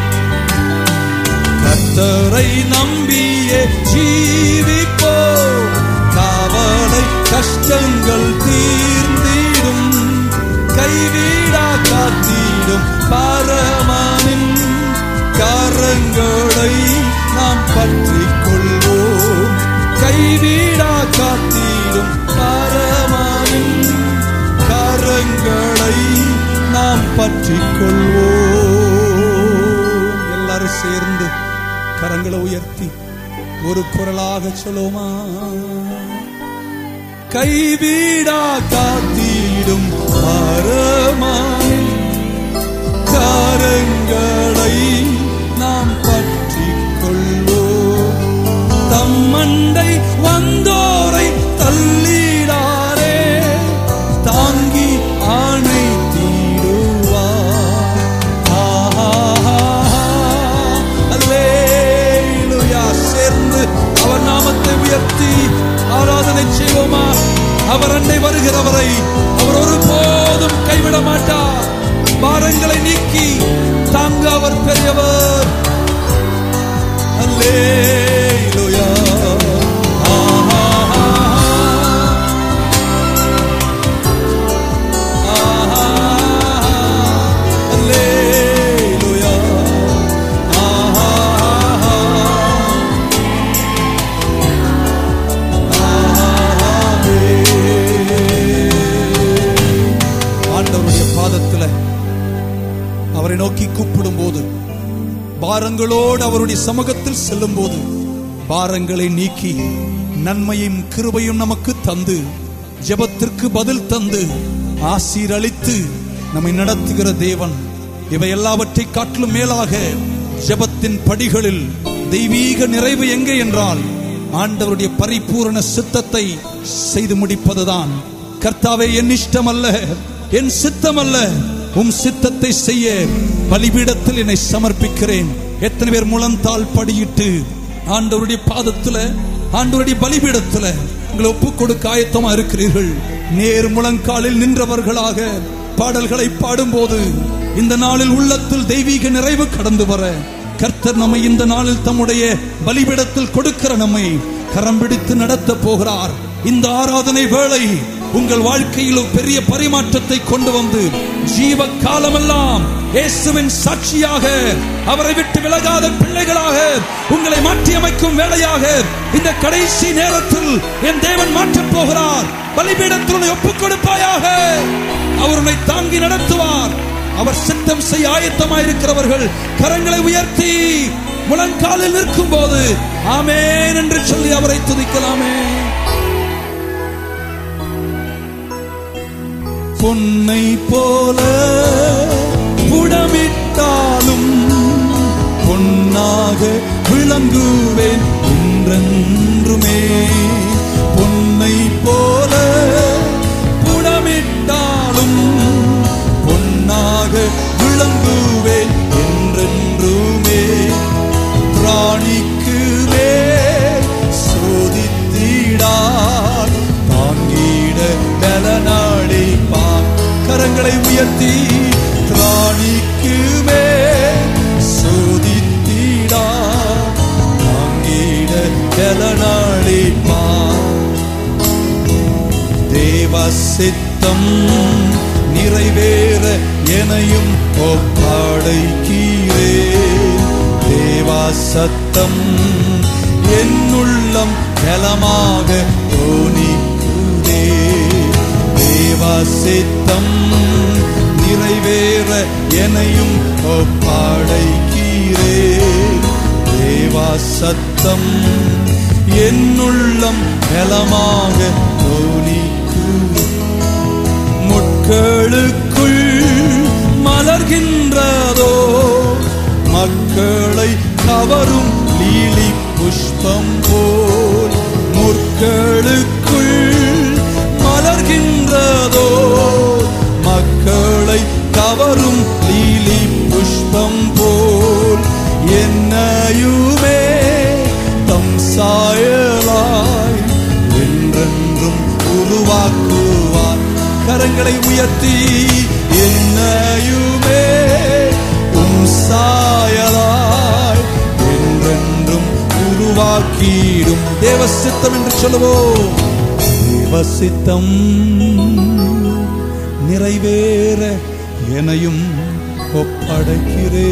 கர்த்தரை நம்பியே ஜீவிப்போ காவலை கஷ்டங்கள் தீர்ந்திடும் கைவிடா காத்திடும் பரமனின் கரங்களை நாம் பற்றிக் கொள்வோம் கைவிடா காத்திடும் பற்றிக் கொள்வோம் எல்லாரும் சேர்ந்து கரங்களை உயர்த்தி ஒரு குரலாக சொல்லுவோமா கைவிடா காத்திடும் பரமாய் காரங்களை நாம் பற்றிக் கொள்வோம் தம்மண்டை வந்தோரை தள்ளிடாரே தாங்கி ஆணை தீடுவார் அல்லேலூயா சேர்ந்து அவர் நாமத்தை உயர்த்தி ஆராதனை செய்வோமா அவர் அண்டை வருகிறவரை அவர் ஒருபோதும் கைவிட மாட்டார் பாரங்களை நீக்கி தாங்க அவர் பெரியவர் அல்லேலூயா ஆஹா ஆஹா அல்லேலூயா ஆஹா ஆண்டவருடைய பாதத்துல அவரை நோக்கி கூப்பிடும் போது பாரங்களோடு அவருடைய சமூகத்தில் செல்லும் போது பாரங்களை நீக்கி நன்மையும் கிருபையும் நமக்கு தந்து ஜெபத்திற்கு பதில் தந்து ஆசீரளித்து நம்மை நடத்துகிற தேவன் இவை எல்லாவற்றை காட்டிலும் மேலாக ஜெபத்தின் படிகளில் தெய்வீக நிறைவு எங்கே என்றால் ஆண்டவருடைய பரிபூரண சித்தத்தை செய்து முடிப்பதுதான் கர்த்தாவே என் இஷ்டம் அல்ல என் சித்தம் அல்ல உம் சித்தத்தை செய்ய பலிபீடத்தில் என்னை சமர்ப்பிக்கிறேன் எத்தனை பேர் முழந்தால் படியிட்டு ஆண்டவருடைய பாதத்துல ஆண்டவருடைய பலிபீடத்துல உங்களை ஒப்பு கொடுக்க ஆயத்தமா இருக்கிறீர்கள் நேர் முழங்காலில் நின்றவர்களாக பாடல்களை பாடும்போது இந்த நாளில் உள்ளத்தில் தெய்வீக நிறைவு கடந்து வர கர்த்தர் நம்மை இந்த நாளில் தம்முடைய பலிபீடத்தில் கொடுக்கிற நம்மை கரம் பிடித்து நடத்த போகிறார் இந்த ஆராதனை வேளை உங்கள் வாழ்க்கையில் ஒரு பெரிய பரிமாற்றத்தை கொண்டு வந்து ஜீவ காலமெல்லாம் இயேசுவின் சாட்சியாக அவரை விட்டு விலகாத பிள்ளைகளாக உங்களை மாற்றியமைக்கும் வேலையாக இந்த கடைசி நேரத்தில் என் தேவன் மாற்றப் போகிறார் பலிபீடத்தில் உன்னை ஒப்புக் கொடுப்பாயாக அவர் உன்னை தாங்கி நடத்துவார் அவர் சித்தம் செய்ய ஆயத்தமாயிருக்கிறவர்கள் கரங்களை உயர்த்தி முழங்காலில் நிற்கும் போது ஆமேன் என்று சொல்லி அவரை துதிக்கலாமே பொன்னை போல புடமிட்டாலும் பொன்னாக விளங்குவேன் என்றென்றுமே பொன்னை போல புடமிட்டாலும் பொன்னாக விளங்குவேன் என்றென்றுமே பிராணிக்கு மேல் சோதித்திடார் தாங்கிட பலனாடி பார் கரங்களை உயர்த்தி திராணிக்கு மேல் சோதித்திடார் தாங்கிட பலனாடி பார் தேவ சித்தம் நிறைவேற எனையும் ஒப்படைக்கீரே தேவா சத்தம் என்னுள்ளம் பலமாக தோணிக்குதே தேவா சித்தம் நிறைவேற எனையும் ஒப்படைக்கீரே தேவா சத்தம் என்னுள்ளம் பலமாக தோணிக்குதே முட்களுக்குள் மலர்கின்றதோ மக்களை கவரும் லீலி புஷ்பம் போல் முற்களுக்குள் மலர்கின்றதோ மக்களை கவரும் லீலி புஷ்பம் போல் என்னையுமே தம் சாயலாய் என்றென்றும் உருவாக்குவார் கரங்களை உயர்த்தி என்னையுமே உம் சாயலாய் என்றென்றும் உருவாக்கிடும் தேவ சித்தம் என்று சொல்லுவோம் தேவ சித்தம் நிறைவேற எனையும் ஒப்படைக்கிறே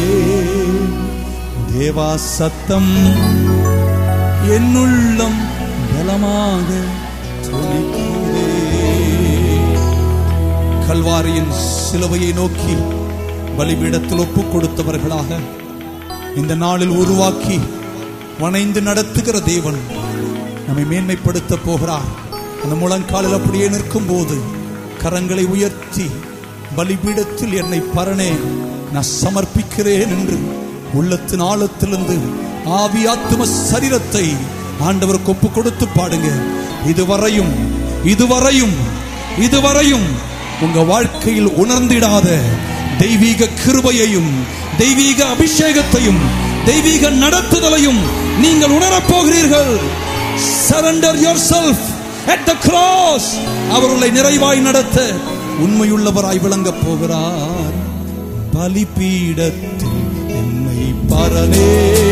தேவா சத்தம் என்னுள்ளம் பலமாக துணிக்கிறே கல்வாரியின் சிலுவையை நோக்கி பலிபீடத்தில் ஒப்பு கொடுத்தவர்களாக இந்த நாளில் உருவாக்கி வணைந்து நடத்துகிற தேவன் நம்மை மேன்மைப்படுத்த போகிறார் அந்த முழங்காலில் அப்படியே நிற்கும் போது கரங்களை உயர்த்தி பலிபீடத்தில் என்னை பரணே நான் சமர்ப்பிக்கிறேன் என்று உள்ளத்தின் ஆழத்திலிருந்து ஆவி ஆத்தும சரீரத்தை ஆண்டவருக்கு ஒப்பு கொடுத்து பாடுங்க இதுவரையும் இதுவரையும் இதுவரையும் உங்க வாழ்க்கையில் உணர்ந்திடாத தெய்வீக கிருபையையும் தெய்வீக அபிஷேகத்தையும் தெய்வீக நடத்துதலையும் நீங்கள் உணரப் போகிறீர்கள் surrender yourself at the cross அவர்களை நிறைவாய் நடத்த உண்மையுள்ளவராய் விளங்கப் போகிறார் பலிபீடத்தில் என்னை பரனே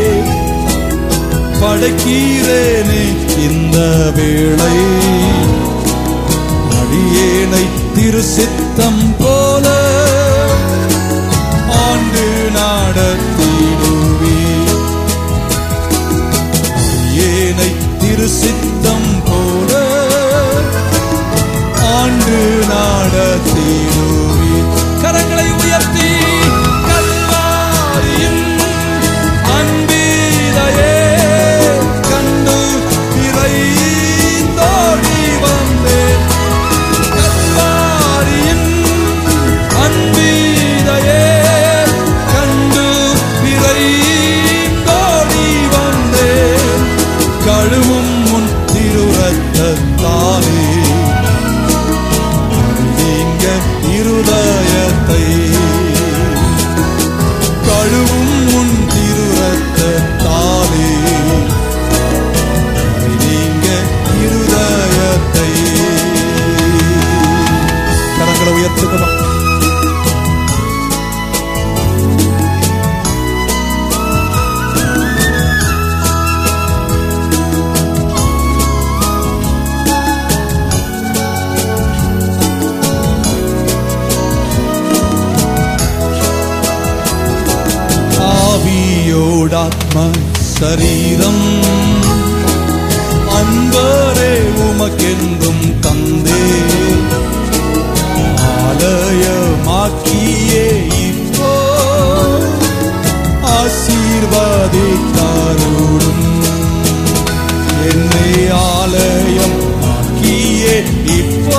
படைக்கிறேனே இந்த வேளை அடியேனை திரு சித்தம் போல ஆண்டு நாடத்திடுவே அடியேனை திரு சித்தம் போல ஆண்டு நாடத்திடுவே கரங்களை உயர்த்தி கல்வாரியின் அன்பீரையே கண்டு இறைந்தோடி வந்தேன் கல்வாரியின் அன்பீரையே கண்டு விரைந்தோடி வந்தேன் கழுவும் முன் திருரத்தாலே நீங்க இருதயத்தை கழுவும் முன் திருரத்தாலே நீங்க இருதயத்தை கரங்களை உயர்த்துகிறோம் ஆவியோடாத்ம சரீரம் அன்பரே உமக்கென்றும் தந்தே ஆலயமாக்கியே இப்போ ஆசீர்வாதித்தாரோடும் என்னை ஆலயம் ஆக்கியே இப்போ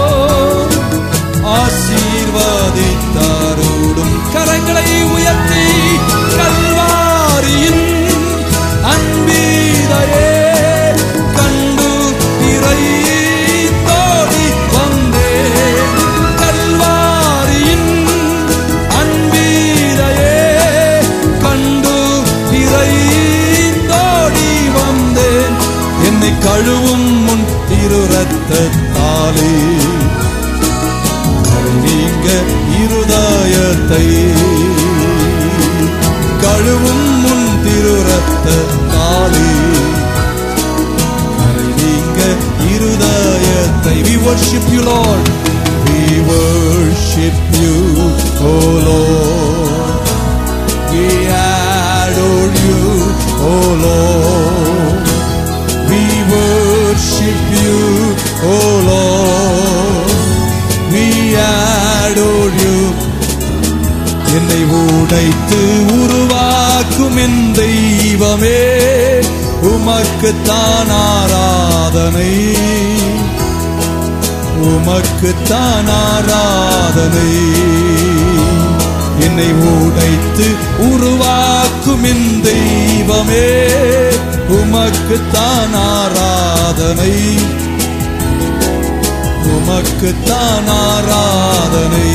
ஆசீர்வாதித்தாரோடும் கரங்களை உயர்த்தி கல்வாரியின் அன்பீரையே கண்டு இறைத்தோடி வந்தேன் கல்வாரியின் அன்பீரையே கண்டு இறைத்தோடி வந்தேன் என்னை கழுவும் முன் திரு ரத்தத்தாலே நீங்க இருதயத்தை கழுவும் முன் திரு ரத்தத்தாலே நீங்க இருதயத்தை we worship you lord we worship you oh lord we adore you oh lord we worship you oh lord we adore you என்னை உடைத்து உருவாக்கும் என் தெய்வமே உமக்குத்தான் ஆராதனை உமக்குத்தான் ஆராதனை என்னை உடைத்து உருவாக்கும் என் தெய்வமே உமக்குத்தான் ஆராதனை உமக்குத்தான் ஆராதனை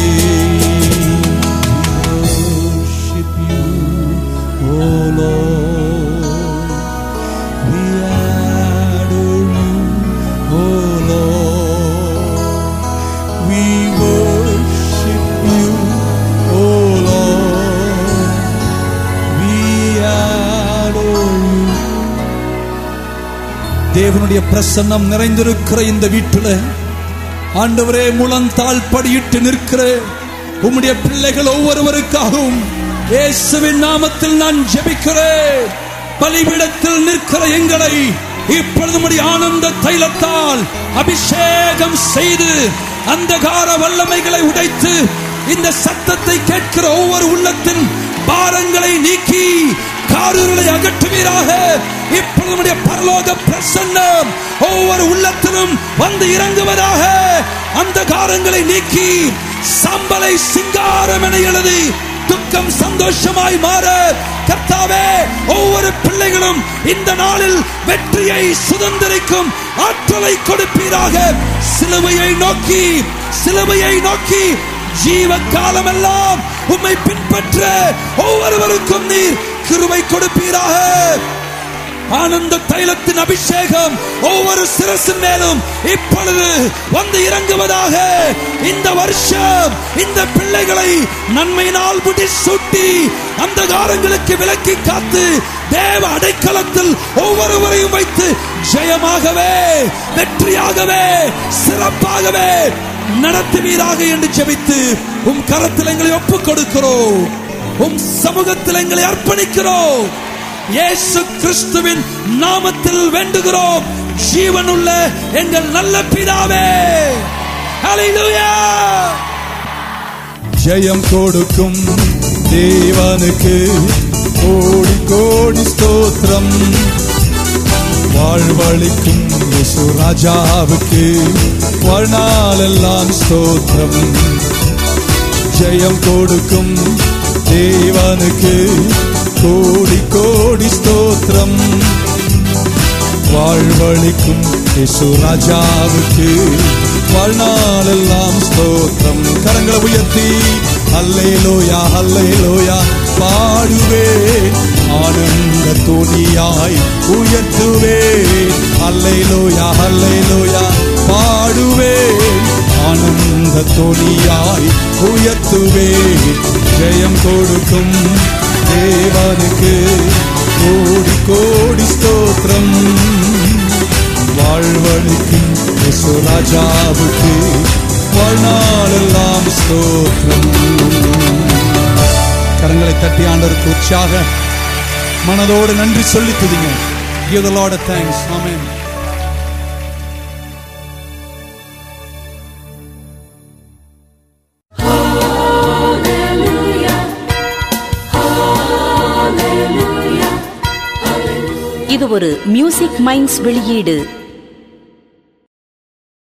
Worship you, O Lord. We adore you, O Lord. We worship you, O Lord. We adore you. தேவனுடைய பிரசன்னம் நிறைந்திருக்கிற இந்த வீட்டில் ஆண்டவரே முழந்தாள் படியிட்டு நிற்கிற உம்முடைய பிள்ளைகள் ஒவ்வொருவருக்காகவும் இயேசுவின் நாமத்தில் நான் ஜெபிக்கிறேன் பலிபீடத்தில் நிற்கிற எங்களை இப்பொழுது உம்முடைய ஆனந்த தைலத்தால் அபிஷேகம் செய்து அந்தகார வல்லமைகளை உடைத்து இந்த சத்தத்தை கேட்கிற ஒவ்வொரு உள்ளத்தின் பாரங்களை நீக்கி காரர்களை அகற்றுவீராக இப்பொழுது உம்முடைய பரலோக பிரசன்னம் ஒவ்வொரு உள்ளத்திலும் வந்து இறங்குவதாக அந்த காரங்களை நீக்கி சம்பலை சிங்காரம் என எழுதி துக்கம் சந்தோஷமாய் மாற கர்த்தாவே ஒவ்வொரு பிள்ளைகளும் இந்த நாளில் வெற்றியை சுதந்திரிக்கும் ஆற்றலை கொடுப்பீராக சிலுவையை நோக்கி சிலுவையை நோக்கி ஜீவ காலமெல்லாம் உம்மை பின்பற்ற ஒவ்வொருவருக்கும் நீர் கிருபை கொடுப்பீராக ஆனந்த தைலத்தின் அபிஷேகம் ஒவ்வொரு சிரசின் மேலும் இப்பொழுது வந்து இறங்குவதாக இந்த வருஷம் இந்த பிள்ளைகளை நன்மையினால் முடி சூட்டி அந்த காலங்களுக்கு விலக்கி காத்து தேவ அடைக்கலத்தில் ஒவ்வொருவரையும் வைத்து ஜெயமாகவே வெற்றியாகவே சிறப்பாகவே நடத்துவீராக என்று ஜெபித்து உம் கரத்தில் எங்களை ஒப்புக் கொடுக்கிறோம் உம் சமூகத்தில் எங்களை அர்ப்பணிக்கிறோம் இயேசு கிறிஸ்துவின் நாமத்தில் வேண்டுகிறோம் ஜீவனுள்ள எங்கள் நல்ல பிதாவே ஹalleluya ஜெயம் கொடுக்கும் தேவனுக்கு கோடி கோடி ஸ்தோத்திரம் வாழ்வழிக்கும் இயேசு ராஜாவுக்கு வாழ்நாளெல்லாம் ஸ்தோத்திரம் ஜெயம் கொடுக்கும் தேவனுக்கு கோடி கோடி ஸ்தோத்திரம் வாழ்வழிக்கும் இயேசு ராஜாவுக்கு வாழ்நாளெல்லாம் ஸ்தோத்திரம் கரங்களை உயர்த்தி அல்லேலோயா அல்லேலோயா பாடுவே ஆனந்த துணியாய் உயர்த்துவே அல்லேலோயா அல்லேலோயா பாடுவே ஆனந்த துணியாய் உயர்த்துவே ஜெயம் கொடுக்கும் தேவனுக்கு கோடி கோடி ஸ்தோத்திரம் வாழ்வழிக்கும் இயேசு ராஜாவுக்கு வாழ்நாளெல்லாம் ஸ்தோத்திரம் கரங்களை தட்டி ஆண்டவருக்கு உற்சாக மனதோடு நன்றி சொல்லி துதிங்க give the lord a thanks amen இது ஒரு மியூசிக் மைண்ட்ஸ் வெளியீடு